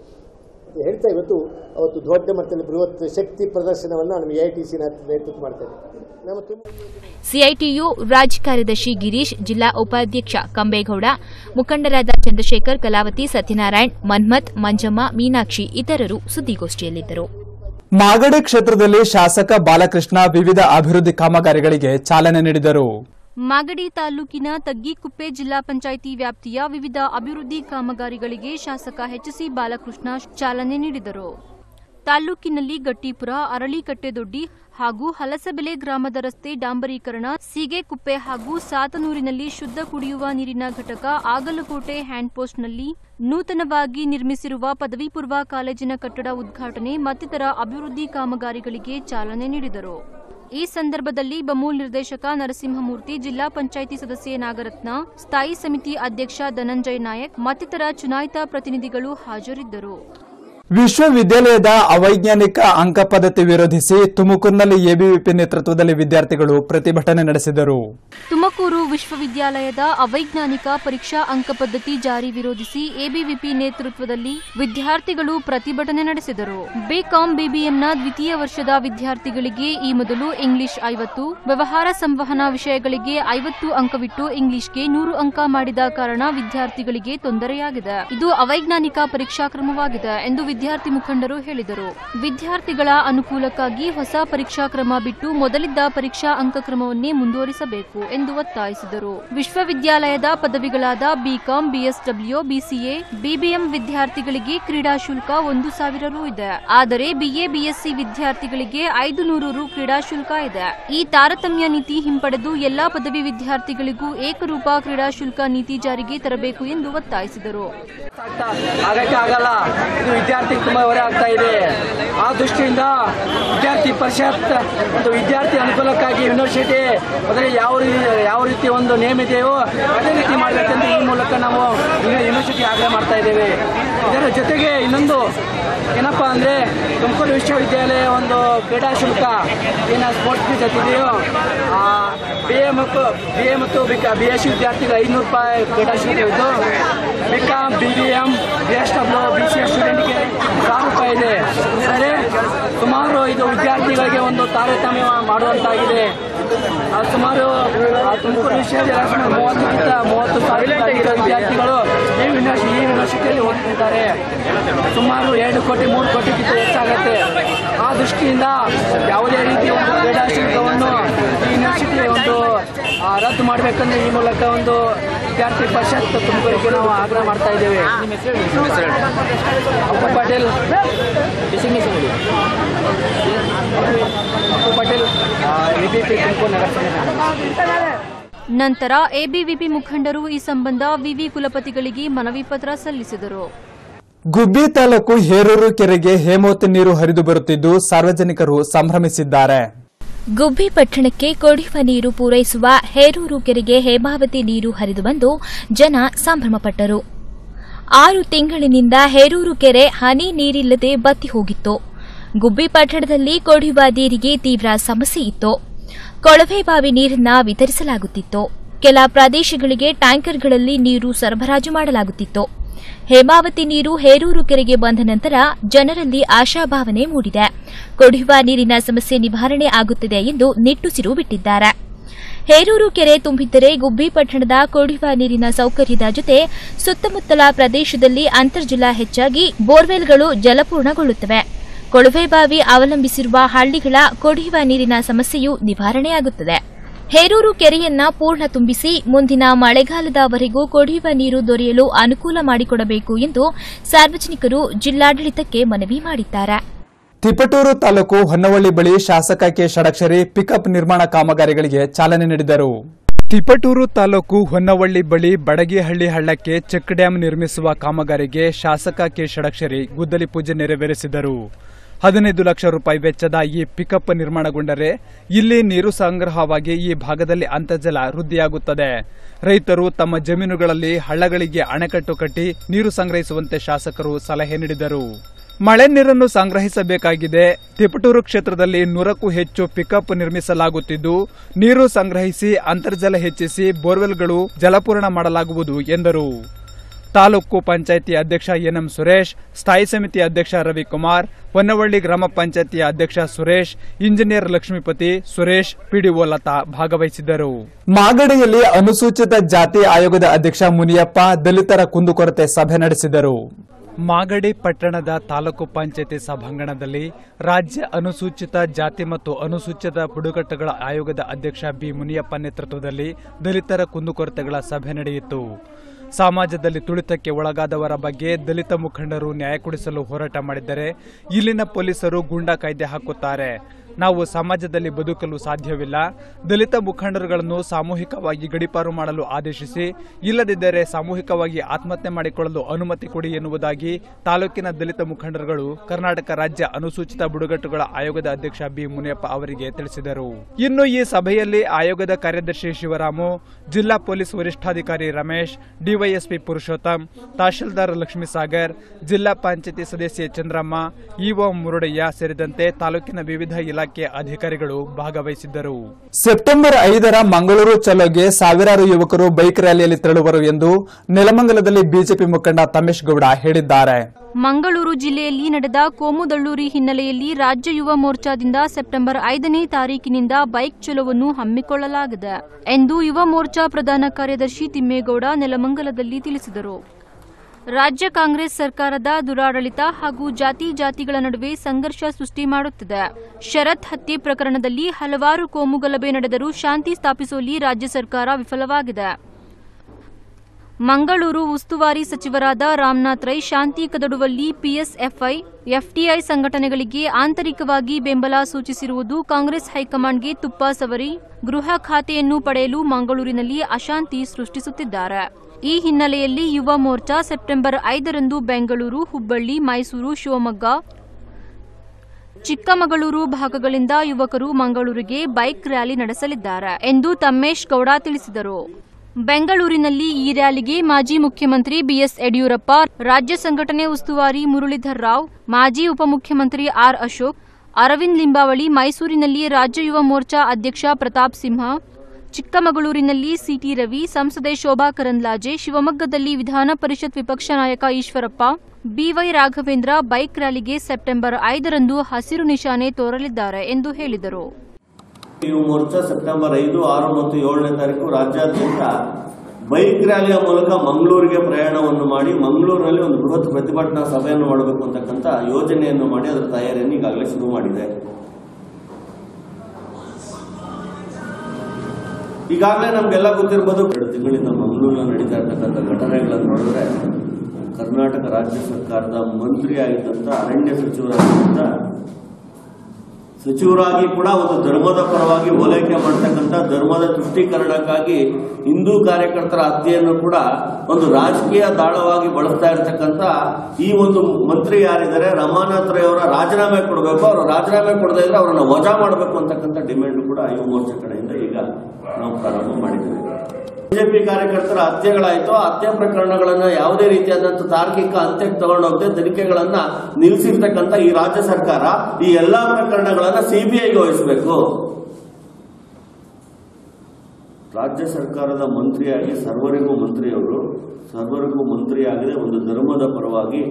ಅಂತ ಹೇಳ್ತಾ ಇವತ್ತು ಅವತ್ತು ದೊಡ್ಡ ಮಟ್ಟದಲ್ಲಿ ಬೃಹತ್ ಶಕ್ತಿ ಪ್ರದರ್ಶನವನ್ನು ನಮ್ಮ ಎ ಐ ಟಿ ಸಿ ನೇತೃತ್ವ ಮಾಡ್ತೇವೆ ನಮ್ಮ ತುಮಕೂರು
ಸಿಐಟಿಯು ರಾಜ್ಯ ಕಾರ್ಯದರ್ಶಿ ಗಿರೀಶ್ ಜಿಲ್ಲಾ ಉಪಾಧ್ಯಕ್ಷ ಕಂಬೇಗೌಡ ಮುಖಂಡರಾದ ಚಂದ್ರಶೇಖರ್ ಕಲಾವತಿ ಸತ್ಯನಾರಾಯಣ್ ಮನ್ಮಥ್ ಮಂಜಮ್ಮ ಮೀನಾಕ್ಷಿ ಇತರರು ಸುದ್ದಿಗೋಷ್ಠಿಯಲ್ಲಿದ್ದರು
ಮಾಗಡಿ ಕ್ಷೇತ್ರದಲ್ಲಿ ಶಾಸಕ ಬಾಲಕೃಷ್ಣ ವಿವಿಧ ಅಭಿವೃದ್ಧಿ ಕಾಮಗಾರಿಗಳಿಗೆ ಚಾಲನೆ ನೀಡಿದರು
ಮಾಗಡಿ ತಾಲೂಕಿನ ತಗ್ಗಿಕುಪ್ಪೆ ಜಿಲ್ಲಾ ಪಂಚಾಯಿತಿ ವ್ಯಾಪ್ತಿಯ ವಿವಿಧ ಅಭಿವೃದ್ಧಿ ಕಾಮಗಾರಿಗಳಿಗೆ ಶಾಸಕ ಎಚ್ಸಿ ಬಾಲಕೃಷ್ಣ ಚಾಲನೆ ನೀಡಿದರು ತಾಲೂಕಿನಲ್ಲಿ ಗಟ್ಟಿಪುರ ಅರಳಿಕಟ್ಟೆದೊಡ್ಡಿ ಹಾಗೂ ಹಲಸಬೆಲೆ ಗ್ರಾಮದ ರಸ್ತೆ ಡಾಂಬರೀಕರಣ ಸೀಗೆಕುಪ್ಪೆ ಹಾಗೂ ಸಾತನೂರಿನಲ್ಲಿ ಶುದ್ಧ ಕುಡಿಯುವ ನೀರಿನ ಘಟಕ ಆಗಲಕೋಟೆ ಹ್ಯಾಂಡ್ಪೋಸ್ಟ್ನಲ್ಲಿ ನೂತನವಾಗಿ ನಿರ್ಮಿಸಿರುವ ಪದವಿ ಪೂರ್ವ ಕಾಲೇಜಿನ ಕಟ್ಟಡ ಉದ್ಘಾಟನೆ ಮತ್ತಿತರ ಅಭಿವೃದ್ಧಿ ಕಾಮಗಾರಿಗಳಿಗೆ ಚಾಲನೆ ನೀಡಿದರು ಈ ಸಂದರ್ಭದಲ್ಲಿ ಬಮೂಲ್ ನಿರ್ದೇಶಕ ನರಸಿಂಹಮೂರ್ತಿ ಜಿಲ್ಲಾ ಪಂಚಾಯಿತಿ ಸದಸ್ಯೆ ನಾಗರತ್ನ ಸ್ಥಾಯಿ ಸಮಿತಿ ಅಧ್ಯಕ್ಷ ಧನಂಜಯ ನಾಯಕ್ ಮತ್ತಿತರ ಚುನಾಯಿತ ಪ್ರತಿನಿಧಿಗಳು ಹಾಜರಿದ್ದರು
ವಿಶ್ವವಿದ್ಯಾಲಯದ ಅವೈಜ್ಞಾನಿಕ ಅಂಕ ಪದ್ಧತಿ ವಿರೋಧಿಸಿ ತುಮಕೂರಿನಲ್ಲಿ ಎಬಿವಿಪಿ ನೇತೃತ್ವದಲ್ಲಿ ವಿದ್ಯಾರ್ಥಿಗಳು ಪ್ರತಿಭಟನೆ ನಡೆಸಿದರು
ತುಮಕೂರು ವಿಶ್ವವಿದ್ಯಾಲಯದ ಅವೈಜ್ಞಾನಿಕ ಪರೀಕ್ಷಾ ಅಂಕ ಪದ್ಧತಿ ಜಾರಿ ವಿರೋಧಿಸಿ ಎಬಿವಿಪಿ ನೇತೃತ್ವದಲ್ಲಿ ವಿದ್ಯಾರ್ಥಿಗಳು ಪ್ರತಿಭಟನೆ ನಡೆಸಿದರು ಬಿಕಾಂ ಬಿಬಿಎಂನ ದ್ವಿತೀಯ ವರ್ಷದ ವಿದ್ಯಾರ್ಥಿಗಳಿಗೆ ಈ ಮೊದಲು ಇಂಗ್ಲಿಷ್ ಐವತ್ತು ವ್ಯವಹಾರ ಸಂವಹನ ವಿಷಯಗಳಿಗೆ ಐವತ್ತು ಅಂಕವಿಟ್ಟು ಇಂಗ್ಲಿಷ್ಗೆ ನೂರು ಅಂಕ ಮಾಡಿದ ಕಾರಣ ವಿದ್ಯಾರ್ಥಿಗಳಿಗೆ ತೊಂದರೆಯಾಗಿದೆ ಇದು ಅವೈಜ್ಞಾನಿಕ ಪರೀಕ್ಷಾ ಕ್ರಮವಾಗಿದೆ ಎಂದು ವಿದ್ಯಾರ್ಥಿ ಮುಖಂಡರು ಹೇಳಿದರು ವಿದ್ಯಾರ್ಥಿಗಳ ಅನುಕೂಲಕ್ಕಾಗಿ ಹೊಸ ಪರೀಕ್ಷಾ ಕ್ರಮ ಬಿಟ್ಟು ಮೊದಲಿದ್ದ ಪರೀಕ್ಷಾ ಅಂಕ ಕ್ರಮವನ್ನೇ ಮುಂದುವರಿಸಬೇಕು ಎಂದು ಒತ್ತಾಯಿಸಿದರು ವಿಶ್ವವಿದ್ಯಾಲಯದ ಪದವಿಗಳಾದ ಬಿಕಾಂ ಬಿಎಸ್ಡಬ್ಲ್ಯೂ ಬಿಸಿಎ ಬಿಬಿಎಂ ವಿದ್ಯಾರ್ಥಿಗಳಿಗೆ ಕ್ರೀಡಾ ಶುಲ್ಕ ಒಂದು ಸಾವಿರ ರು ಇದೆ ಆದರೆ ಬಿಎ ಬಿಎಸ್ಸಿ ವಿದ್ಯಾರ್ಥಿಗಳಿಗೆ ಐದು ನೂರು ರು ಕ್ರೀಡಾ ಶುಲ್ಕ ಇದೆ ಈ ತಾರತಮ್ಯ ನೀತಿ ಹಿಂಪಡೆದು ಎಲ್ಲಾ ಪದವಿ ವಿದ್ಯಾರ್ಥಿಗಳಿಗೂ ಏಕರೂಪ ಕ್ರೀಡಾ ಶುಲ್ಕ ನೀತಿ ಜಾರಿಗೆ ತರಬೇಕು ಎಂದು ಒತ್ತಾಯಿಸಿದರು
ಆಗ್ತಾ ಆಗಕ್ಕೆ ಆಗಲ್ಲ ಇದು ವಿದ್ಯಾರ್ಥಿಗೆ ತುಂಬ ಹೊರೆ ಆಗ್ತಾ ಇದೆ ಆ ದೃಷ್ಟಿಯಿಂದ ವಿದ್ಯಾರ್ಥಿ ಪರಿಷತ್ ಒಂದು ವಿದ್ಯಾರ್ಥಿ ಅನುಕೂಲಕ್ಕಾಗಿ ಯೂನಿವರ್ಸಿಟಿ ಅದರಲ್ಲಿ ಯಾವ ರೀತಿ ಯಾವ ರೀತಿ ಒಂದು ನೇಮ್ ಇದೆಯೋ ಅದೇ ರೀತಿ ಮಾಡಬೇಕಂತ ಈ ಮೂಲಕ ನಾವು ಈಗ ಯೂನಿವರ್ಸಿಟಿ ಆಗ್ರಹ ಮಾಡ್ತಾ ಇದ್ದೇವೆ ಇದರ ಜೊತೆಗೆ ಇನ್ನೊಂದು ಏನಪ್ಪಾ ಅಂದರೆ ತುಮಕೂರು ವಿಶ್ವವಿದ್ಯಾಲಯ ಒಂದು ಕ್ರೀಡಾ ಶುಲ್ಕ ಏನು ಸ್ಪೋರ್ಟ್ಸ್ ಫೀಸ್ ಇದೆಯೋ ಬಿ ಎ ಮತ್ತು ಬಿ ಎ ಮತ್ತು ಬಿ ಎಸ್ ಸಿ ವಿದ್ಯಾರ್ಥಿಗಳು ಐನೂರು ರೂಪಾಯಿ ಕ್ರೀಡಾ ಶುಲ್ಕವಿದ್ದು BCom B B M B S W B C S ಸ್ಟೂಡೆಂಟ್ಗೆ ಸಾವಿರ ರೂಪಾಯಿ ಇದೆ ಅಂದರೆ ಸುಮಾರು ಇದು ವಿದ್ಯಾರ್ಥಿಗಳಿಗೆ ಒಂದು ತಾರತಮ್ಯ ಮಾಡುವಂತಾಗಿದೆ ಆ ಸುಮಾರು ಆ ತುಮಕೂರು ವಿಶ್ವವಿದ್ಯಾಲಯ ಸುಮಾರು ಮೂವತ್ತಕ್ಕಿಂತ ಮೂವತ್ತು ಸಾವಿರ ಇರೋ ವಿದ್ಯಾರ್ಥಿಗಳು ಈ ಯೂನಿವರ್ಸಿಟಿ ಈ ಯೂನಿವರ್ಸಿಟಿಯಲ್ಲಿ ಓದ್ತಿದ್ದಾರೆ ಸುಮಾರು ಎರಡು ಕೋಟಿ ಮೂರು ಕೋಟಿಗಿಂತ ಹೆಚ್ಚಾಗುತ್ತೆ ಆ ದೃಷ್ಟಿಯಿಂದ ಯಾವುದೇ ರೀತಿಯ ಒಂದು ಕ್ರೀಡಾ ಶುಲ್ಕವನ್ನು ಈ ಯೂನಿವರ್ಸಿಟಿ ಒಂದು ಆ, ರದ್ದು ಮಾಡಬೇಕಂದ್ರೆ ಈ ಮೂಲಕ ಒಂದು ವಿದ್ಯಾರ್ಥಿ ಪರಿಷತ್ ತುಮಕೂರಿಗೆ ನಾವು ಆಗ್ರಹ ಮಾಡ್ತಾ ಇದ್ದೇವೆ Appu Patil Appu Patil A B P Tumakuru ನಗರ ಸಂಘಟನೆ
ನಂತರ ಎಬಿವಿಪಿ ಮುಖಂಡರು ಈ ಸಂಬಂಧ ವಿವಿ ಕುಲಪತಿಗಳಿಗೆ ಮನವಿ ಪತ್ರ ಸಲ್ಲಿಸಿದರು
ಗುಬ್ಬಿ ತಾಲೂಕು ಹೇರೂರು ಕೆರೆಗೆ ಹೇಮಾವತಿ ನೀರು ಹರಿದು ಬರುತ್ತಿದ್ದು ಸಾರ್ವಜನಿಕರು ಸಂಭ್ರಮಿಸಿದ್ದಾರೆ
ಗುಬ್ಬಿ ಪಟ್ಟಣಕ್ಕೆ ಕುಡಿಯುವ ನೀರು ಪೂರೈಸುವ ಹೇರೂರು ಕೆರೆಗೆ ಹೇಮಾವತಿ ನೀರು ಹರಿದು ಬಂದು ಜನ ಸಂಭ್ರಮಪಟ್ಟರು ಆರು ತಿಂಗಳಿನಿಂದ ಹೇರೂರು ಕೆರೆ ಹನಿ ನೀರಿಲ್ಲದೆ ಬತ್ತಿ ಹೋಗಿತ್ತು ಗುಬ್ಬಿ ಪಟ್ಟಣದಲ್ಲಿ ಕುಡಿಯುವ ನೀರಿಗೆ ತೀವ್ರ ಸಮಸ್ಯೆ ಇತ್ತು ಕೊಳವೆ ಬಾವಿ ನೀರನ್ನ ವಿತರಿಸಲಾಗುತ್ತಿತ್ತು ಕೆಲ ಪ್ರದೇಶಗಳಿಗೆ ಟ್ಯಾಂಕರ್ಗಳಲ್ಲಿ ನೀರು ಸರಬರಾಜು ಮಾಡಲಾಗುತ್ತಿತ್ತು ಹೇಮಾವತಿ ನೀರು ಹೇರೂರು ಕೆರೆಗೆ ಬಂದ ನಂತರ ಜನರಲ್ಲಿ ಆಶಾಭಾವನೆ ಮೂಡಿದೆ ಕುಡಿಯುವ ನೀರಿನ ಸಮಸ್ಯೆ ನಿವಾರಣೆ ಆಗುತ್ತದೆ ಎಂದು ನಿಟ್ಟುಸಿರು ಬಿಟ್ಟಿದ್ದಾರೆ ಹೇರೂರು ಕೆರೆ ತುಂಬಿದ್ದರೆ ಗುಬ್ಬಿ ಪಟ್ಟಣದ ಕುಡಿಯುವ ನೀರಿನ ಸೌಕರ್ಯದ ಜೊತೆ ಸುತ್ತಮುತ್ತಲ ಪ್ರದೇಶದಲ್ಲಿ ಅಂತರ್ಜಲ ಹೆಚ್ಚಾಗಿ ಬೋರ್ವೆಲ್ಗಳು ಜಲಪೂರ್ಣಗೊಳ್ಳುತ್ತವೆ ಕೊಳವೆಬಾವಿ ಅವಲಂಬಿಸಿರುವ ಹಳ್ಳಿಗಳ ಕುಡಿಯುವ ನೀರಿನ ಸಮಸ್ಯೆಯು ನಿವಾರಣೆಯಾಗುತ್ತದೆ ಹೇರೂರು ಕೆರೆಯನ್ನ ಪೂರ್ಣ ತುಂಬಿಸಿ ಮುಂದಿನ ಮಳೆಗಾಲದವರೆಗೂ ಕುಡಿಯುವ ನೀರು ದೊರೆಯಲು ಅನುಕೂಲ ಮಾಡಿಕೊಡಬೇಕು ಎಂದು ಸಾರ್ವಜನಿಕರು ಜಿಲ್ಲಾಡಳಿತಕ್ಕೆ ಮನವಿ ಮಾಡಿದ್ದಾರೆ
ತಿಪಟೂರು ತಾಲೂಕು ಹೊನ್ನವಳ್ಳಿ ಬಳಿ ಶಾಸಕ ಕೆ ಷಡಕ್ಷರಿ ಪಿಕಪ್ ನಿರ್ಮಾಣ ಕಾಮಗಾರಿಗಳಿಗೆ ಚಾಲನೆ ನೀಡಿದರು ತಿಪಟೂರು ತಾಲೂಕು ಹೊನ್ನವಳ್ಳಿ ಬಳಿ ಬಡಗಿಹಳ್ಳಿ ಹಳ್ಳಕ್ಕೆ ಚೆಕ್ ಡ್ಯಾಂ ನಿರ್ಮಿಸುವ ಕಾಮಗಾರಿಗೆ ಶಾಸಕ ಕೆ ಷಡಕ್ಷರಿ ಗುದ್ದಲಿ ಪೂಜೆ ನೆರವೇರಿಸಿದರು ಹದಿನೈದು ಲಕ್ಷ ರೂಪಾಯಿ ವೆಚ್ಚದ ಈ ಪಿಕಪ್ ನಿರ್ಮಾಣಗೊಂಡರೆ ಇಲ್ಲಿ ನೀರು ಸಂಗ್ರಹವಾಗಿ ಈ ಭಾಗದಲ್ಲಿ ಅಂತರ್ಜಲ ವೃದ್ಧಿಯಾಗುತ್ತದೆ ರೈತರು ತಮ್ಮ ಜಮೀನುಗಳಲ್ಲಿ ಹಳ್ಳಗಳಿಗೆ ಅಣೆಕಟ್ಟು ಕಟ್ಟಿ ನೀರು ಸಂಗ್ರಹಿಸುವಂತೆ ಶಾಸಕರು ಸಲಹೆ ನೀಡಿದರು ಮಳೆ ನೀರನ್ನು ಸಂಗ್ರಹಿಸಬೇಕಾಗಿದೆ ತಿಪಟೂರು ಕ್ಷೇತ್ರದಲ್ಲಿ ನೂರಕ್ಕೂ ಹೆಚ್ಚು ಪಿಕಪ್ ನಿರ್ಮಿಸಲಾಗುತ್ತಿದ್ದು ನೀರು ಸಂಗ್ರಹಿಸಿ ಅಂತರ್ಜಲ ಹೆಚ್ಚಿಸಿ ಬೋರ್ವೆಲ್ಗಳು ಜಲಪೂರ್ಣ ಮಾಡಲಾಗುವುದು ಎಂದರು ತಾಲೂಕು ಪಂಚಾಯಿತಿ ಅಧ್ಯಕ್ಷ ಎನ್ಎಂ ಸುರೇಶ್ ಸ್ಥಾಯಿ ಸಮಿತಿ ಅಧ್ಯಕ್ಷ ರವಿಕುಮಾರ್ ಹೊನ್ನವಳ್ಳಿ ಗ್ರಾಮ ಪಂಚಾಯಿತಿಯ ಅಧ್ಯಕ್ಷ ಸುರೇಶ್ ಇಂಜಿನಿಯರ್ ಲಕ್ಷ್ಮೀಪತಿ ಸುರೇಶ್ ಪಿಡಿಒ ಲತಾ ಭಾಗವಹಿಸಿದ್ದರು ಮಾಗಡಿಯಲ್ಲಿ ಅನುಸೂಚಿತ ಜಾತಿ ಆಯೋಗದ ಅಧ್ಯಕ್ಷ ಮುನಿಯಪ್ಪ ದಲಿತರ ಕುಂದುಕೊರತೆ ಸಭೆ ನಡೆಸಿದರು ಮಾಗಡಿ ಪಟ್ಟಣದ ತಾಲೂಕು ಪಂಚಾಯತಿ ಸಭಾಂಗಣದಲ್ಲಿ ರಾಜ್ಯ ಅನುಸೂಚಿತ ಜಾತಿ ಮತ್ತು ಅನುಸೂಚಿತ ಬುಡಕಟ್ಟುಗಳ ಆಯೋಗದ ಅಧ್ಯಕ್ಷ ಬಿ ಮುನಿಯಪ್ಪ ನೇತೃತ್ವದಲ್ಲಿ ದಲಿತರ ಕುಂದುಕೊರತೆಗಳ ಸಭೆ ನಡೆಯಿತು ಸಮಾಜದಲ್ಲಿ ತುಳಿತಕ್ಕೆ ಒಳಗಾದವರ ಬಗ್ಗೆ ದಲಿತ ಮುಖಂಡರು ನ್ಯಾಯ ಕೊಡಿಸಲು ಹೋರಾಟ ಮಾಡಿದ್ದರೆ ಇಲ್ಲಿನ ಪೊಲೀಸರು ಗೂಂಡಾ ಕಾಯ್ದೆ ಹಾಕುತ್ತಾರೆ ನಾವು ಸಮಾಜದಲ್ಲಿ ಬದುಕಲು ಸಾಧ್ಯವಿಲ್ಲ ದಲಿತ ಮುಖಂಡರುಗಳನ್ನು ಸಾಮೂಹಿಕವಾಗಿ ಗಡಿಪಾರು ಮಾಡಲು ಆದೇಶಿಸಿ ಇಲ್ಲದಿದ್ದರೆ ಸಾಮೂಹಿಕವಾಗಿ ಆತ್ಮಹತ್ಯೆ ಮಾಡಿಕೊಳ್ಳಲು ಅನುಮತಿ ಕೊಡಿ ಎನ್ನುವುದಾಗಿ ತಾಲೂಕಿನ ದಲಿತ ಮುಖಂಡರುಗಳು ಕರ್ನಾಟಕ ರಾಜ್ಯ ಅನುಸೂಚಿತ ಬುಡಕಟ್ಟುಗಳ ಆಯೋಗದ ಅಧ್ಯಕ್ಷ ಬಿ ಮುನಿಯಪ್ಪ ಅವರಿಗೆ ತಿಳಿಸಿದರು ಇನ್ನು ಈ ಸಭೆಯಲ್ಲಿ ಆಯೋಗದ ಕಾರ್ಯದರ್ಶಿ ಶಿವರಾಮು ಜಿಲ್ಲಾ ಪೊಲೀಸ್ ವರಿಷ್ಠಾಧಿಕಾರಿ ರಮೇಶ್ ಡಿವೈಎಸ್ಪಿ ಪುರುಷೋತ್ತಮ್ ತಹಶೀಲ್ದಾರ್ ಲಕ್ಷ್ಮೀಸಾಗರ್ ಜಿಲ್ಲಾ ಪಂಚಾಯತಿ ಸದಸ್ಯೆ ಚಂದ್ರಮ್ಮ ಇಒ ಮುರುಡಯ್ಯ ಸೇರಿದಂತೆ ತಾಲೂಕಿನ ವಿವಿಧ ಇಲಾಖೆ ಅಧಿಕಾರಿಗಳು ಭಾಗವಹಿಸಿದ್ದರು ಸೆಪ್ಟೆಂಬರ್ ಐದರ ಮಂಗಳೂರು ಚಲೋಗೆ ಸಾವಿರಾರು ಯುವಕರು ಬೈಕ್ ರ್ಯಾಲಿಯಲ್ಲಿ ತೆರಳುವರು ಎಂದು ನೆಲಮಂಗಲದಲ್ಲಿ ಬಿಜೆಪಿ ಮುಖಂಡ ತಮೇಶ್ ಗೌಡ ಹೇಳಿದ್ದಾರೆ
ಮಂಗಳೂರು ಜಿಲ್ಲೆಯಲ್ಲಿ ನಡೆದ ಕೋಮುದಳ್ಳೂರಿ ಹಿನ್ನೆಲೆಯಲ್ಲಿ ರಾಜ್ಯ ಯುವ ಮೋರ್ಚಾದಿಂದ ಸೆಪ್ಟೆಂಬರ್ ಐದನೇ ತಾರೀಕಿನಿಂದ ಬೈಕ್ ಚಲೋವನ್ನು ಹಮ್ಮಿಕೊಳ್ಳಲಾಗಿದೆ ಎಂದು ಯುವ ಮೋರ್ಚಾ ಪ್ರಧಾನ ಕಾರ್ಯದರ್ಶಿ ತಿಮ್ಮೇಗೌಡ ನೆಲಮಂಗಲದಲ್ಲಿ ತಿಳಿಸಿದರು ರಾಜ್ಯ ಕಾಂಗ್ರೆಸ್ ಸರ್ಕಾರದ ದುರಾಡಳಿತ ಹಾಗೂ ಜಾತಿ ಜಾತಿಗಳ ನಡುವೆ ಸಂಘರ್ಷ ಸೃಷ್ಟಿ ಮಾಡುತ್ತಿದೆ ಶರತ್ ಹತ್ಯೆ ಪ್ರಕರಣದಲ್ಲಿ ಹಲವಾರು ಕೋಮುಗಲಭೆ ನಡೆದರೂ ಶಾಂತಿ ಸ್ಥಾಪಿಸುವಲ್ಲಿ ರಾಜ್ಯ ಸರ್ಕಾರ ವಿಫಲವಾಗಿದೆ ಮಂಗಳೂರು ಉಸ್ತುವಾರಿ ಸಚಿವರಾದ ರಾಮನಾಥ್ ರೈ ಶಾಂತಿ ಕದಡುವಲ್ಲಿ ಪಿಎಸ್ಎಫ್ಐ ಎಫ್ಟಿಐ ಸಂಘಟನೆಗಳಿಗೆ ಆಂತರಿಕವಾಗಿ ಬೆಂಬಲ ಸೂಚಿಸಿರುವುದು ಕಾಂಗ್ರೆಸ್ ಹೈಕಮಾಂಡ್ಗೆ ತುಪ್ಪ ಸವರಿ ಗೃಹ ಖಾತೆಯನ್ನು ಪಡೆಯಲು ಮಂಗಳೂರಿನಲ್ಲಿ ಅಶಾಂತಿ ಸೃಷ್ಟಿಸುತ್ತಿದ್ದಾರೆ ಈ ಹಿನ್ನೆಲೆಯಲ್ಲಿ ಯುವ ಮೋರ್ಚಾ ಸೆಪ್ಟೆಂಬರ್ ಐದರಂದು ಬೆಂಗಳೂರು ಹುಬ್ಬಳ್ಳಿ ಮೈಸೂರು ಶಿವಮೊಗ್ಗ ಚಿಕ್ಕಮಗಳೂರು ಭಾಗಗಳಿಂದ ಯುವಕರು ಮಂಗಳೂರಿಗೆ ಬೈಕ್ ರ್ಯಾಲಿ ನಡೆಸಲಿದ್ದಾರೆ ಎಂದು ತಮ್ಮೇಶ್ ಗೌಡ ತಿಳಿಸಿದರು ಬೆಂಗಳೂರಿನಲ್ಲಿ ಈ ರ್ಯಾಲಿಗೆ ಮಾಜಿ ಮುಖ್ಯಮಂತ್ರಿ ಬಿಎಸ್ ಯಡಿಯೂರಪ್ಪ ರಾಜ್ಯ ಸಂಘಟನೆ ಉಸ್ತುವಾರಿ ಮುರಳೀಧರ್ ರಾವ್ ಮಾಜಿ ಉಪಮುಖ್ಯಮಂತ್ರಿ ಆರ್ ಅಶೋಕ್ ಅರವಿಂದ್ ಲಿಂಬಾವಳಿ ಮೈಸೂರಿನಲ್ಲಿ ರಾಜ್ಯ ಯುವ ಮೋರ್ಚಾ ಅಧ್ಯಕ್ಷ ಪ್ರತಾಪ್ ಸಿಂಹ ಚಿಕ್ಕಮಗಳೂರಿನಲ್ಲಿ ಸಿಟಿ ರವಿ ಸಂಸದೆ ಶೋಭಾ ಕರಂದ್ಲಾಜೆ ಶಿವಮೊಗ್ಗದಲ್ಲಿ ವಿಧಾನ ಪರಿಷತ್ ವಿಪಕ್ಷ ನಾಯಕ ಈಶ್ವರಪ್ಪ ಬಿವೈ ರಾಘವೇಂದ್ರ ಬೈಕ್ ರ್ಯಾಲಿಗೆ ಸೆಪ್ಟೆಂಬರ್ ಐದರಂದು ಹಸಿರು ನಿಶಾನೆ ತೋರಲಿದ್ದಾರೆ ಎಂದು ಹೇಳಿದರು
ಯುವ ಮೋರ್ಚಾ ಸೆಪ್ಟೆಂಬರ್ ಐದು ಆರು ಮತ್ತು ಏಳನೇ ತಾರೀಕು ರಾಜ್ಯಾದ್ಯಂತ ಬೈಕ್ ರ್ಯಾಲಿಯ ಮೂಲಕ ಮಂಗಳೂರಿಗೆ ಪ್ರಯಾಣವನ್ನು ಮಾಡಿ ಮಂಗಳೂರಿನಲ್ಲಿ ಒಂದು ಬೃಹತ್ ಪ್ರತಿಭಟನಾ ಸಭೆಯನ್ನು ಮಾಡಬೇಕು ಅಂತಕ್ಕಂಥ ಯೋಜನೆಯನ್ನು ಮಾಡಿ ಅದರ ತಯಾರಿಯನ್ನು ಈಗಾಗಲೇ ಶುರು ಮಾಡಿದೆ ಈಗಾಗಲೇ ನಮಗೆಲ್ಲ ಗೊತ್ತಿರ್ಬೋದು ಎರಡು ತಿಂಗಳಿಂದ ಮಂಗಳೂರಿನಲ್ಲಿ ನಡೀತಾ ಇರ್ತಕ್ಕಂಥ ಘಟನೆಗಳನ್ನು ನೋಡಿದ್ರೆ ಕರ್ನಾಟಕ ರಾಜ್ಯ ಸರ್ಕಾರದ ಮಂತ್ರಿ ಆಗಿದ್ದಂಥ ಅರಣ್ಯ ಸಚಿವರಾಗಿದ್ದಂಥ ಸಚಿವರಾಗಿ ಕೂಡ ಒಂದು ಧರ್ಮದ ಪರವಾಗಿ ಓಲೈಕೆ ಮಾಡ್ತಕ್ಕಂಥ ಧರ್ಮದ ತುಷ್ಟೀಕರಣಕ್ಕಾಗಿ ಹಿಂದೂ ಕಾರ್ಯಕರ್ತರ ಹತ್ಯೆಯನ್ನು ಕೂಡ ಒಂದು ರಾಜಕೀಯ ದಾಳವಾಗಿ ಬಳಸ್ತಾ ಇರತಕ್ಕಂಥ ಈ ಒಂದು ಮಂತ್ರಿ ಯಾರಿದ್ದಾರೆ ರಮಾನಾಥ್ ರೈ ಅವರ ರಾಜೀನಾಮೆ ಕೊಡಬೇಕು ಅವರು ರಾಜೀನಾಮೆ ಕೊಡದೇ ಇದ್ರೆ ಅವರನ್ನ ವಜಾ ಮಾಡಬೇಕು ಅಂತಕ್ಕಂಥ ಡಿಮ್ಯಾಂಡ್ ಕೂಡ ಯುವ ಮೋರ್ಚಾ ಕಡೆಯಿಂದ ಈಗ ನಾವು ಪ್ರಾರಂಭ ಮಾಡಿದ್ದೇವೆ ಬಿಜೆಪಿ ಕಾರ್ಯಕರ್ತರ ಹತ್ಯೆಗಳಾಯಿತು ಆ ಹತ್ಯೆ ಪ್ರಕರಣಗಳನ್ನ ಯಾವುದೇ ರೀತಿಯಾದಂತಹ ತಾರ್ಕಿಕ ಅಂತ್ಯಕ್ಕೆ ತಗೊಂಡೋಗದೆ ತನಿಖೆಗಳನ್ನ ನಿಲ್ಲಿಸಿರ್ತಕ್ಕಂಥ ಈ ರಾಜ್ಯ ಸರ್ಕಾರ ಈ ಎಲ್ಲಾ ಪ್ರಕರಣಗಳನ್ನ ಸಿಬಿಐಗೆ ವಹಿಸಬೇಕು ರಾಜ್ಯ ಸರ್ಕಾರದ ಮಂತ್ರಿಯಾಗಿ ಸರ್ವರಿಗೂ ಮಂತ್ರಿಯವರು ಸರ್ವರಿಗೂ ಮಂತ್ರಿಯಾಗದೆ ಒಂದು ಧರ್ಮದ ಪರವಾಗಿ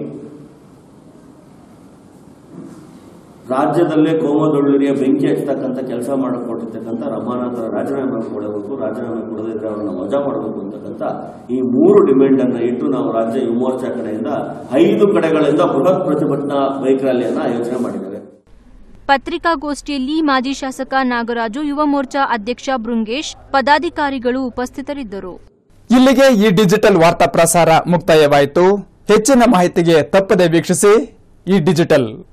ರಾಜ್ಯದಲ್ಲೇ ಕೋಮದೊಳ್ಳುರಿಯ ಬೆಂಕಿ ಹಚ್ಚತಕ್ಕಂಥ ಕೆಲಸ ಮಾಡಿಕೊಟ್ಟಿರ್ತಕ್ಕಂಥ ರಮಾನಾಥರ ರಾಜೀನಾಮೆ ಕೊಡಬೇಕು ರಾಜೀನಾಮೆ ಕೊಡದಿದ್ರೆ ಅವರನ್ನ ವಜಾ ಮಾಡಬೇಕು ಅಂತಕ್ಕಂಥ ಈ ಮೂರು ಡಿಮ್ಯಾಂಡ್ ಅನ್ನ ಇಟ್ಟು ನಾವು ರಾಜ್ಯ ಯುವ ಮೋರ್ಚಾ ಕಡೆಯಿಂದ ಐದು ಕಡೆಗಳಿಂದ ಬೃಹತ್ ಪ್ರತಿಭಟನಾ ಬೈಕ್ ರ್ಯಾಲಿಯನ್ನ ಆಯೋಜನೆ ಮಾಡಿದ್ದೇವೆ
ಪತ್ರಿಕಾಗೋಷ್ಠಿಯಲ್ಲಿ ಮಾಜಿ ಶಾಸಕ ನಾಗರಾಜು ಯುವ ಮೋರ್ಚಾ ಅಧ್ಯಕ್ಷ ಬೃಂಗೇಶ್ ಪದಾಧಿಕಾರಿಗಳು ಉಪಸ್ಥಿತರಿದ್ದರು
ಇಲ್ಲಿಗೆ ಈ ಡಿಜಿಟಲ್ ವಾರ್ತಾ ಪ್ರಸಾರ ಮುಕ್ತಾಯವಾಯಿತು ಹೆಚ್ಚಿನ ಮಾಹಿತಿಗೆ ತಪ್ಪದೆ ವೀಕ್ಷಿಸಿ ಈ ಡಿಜಿಟಲ್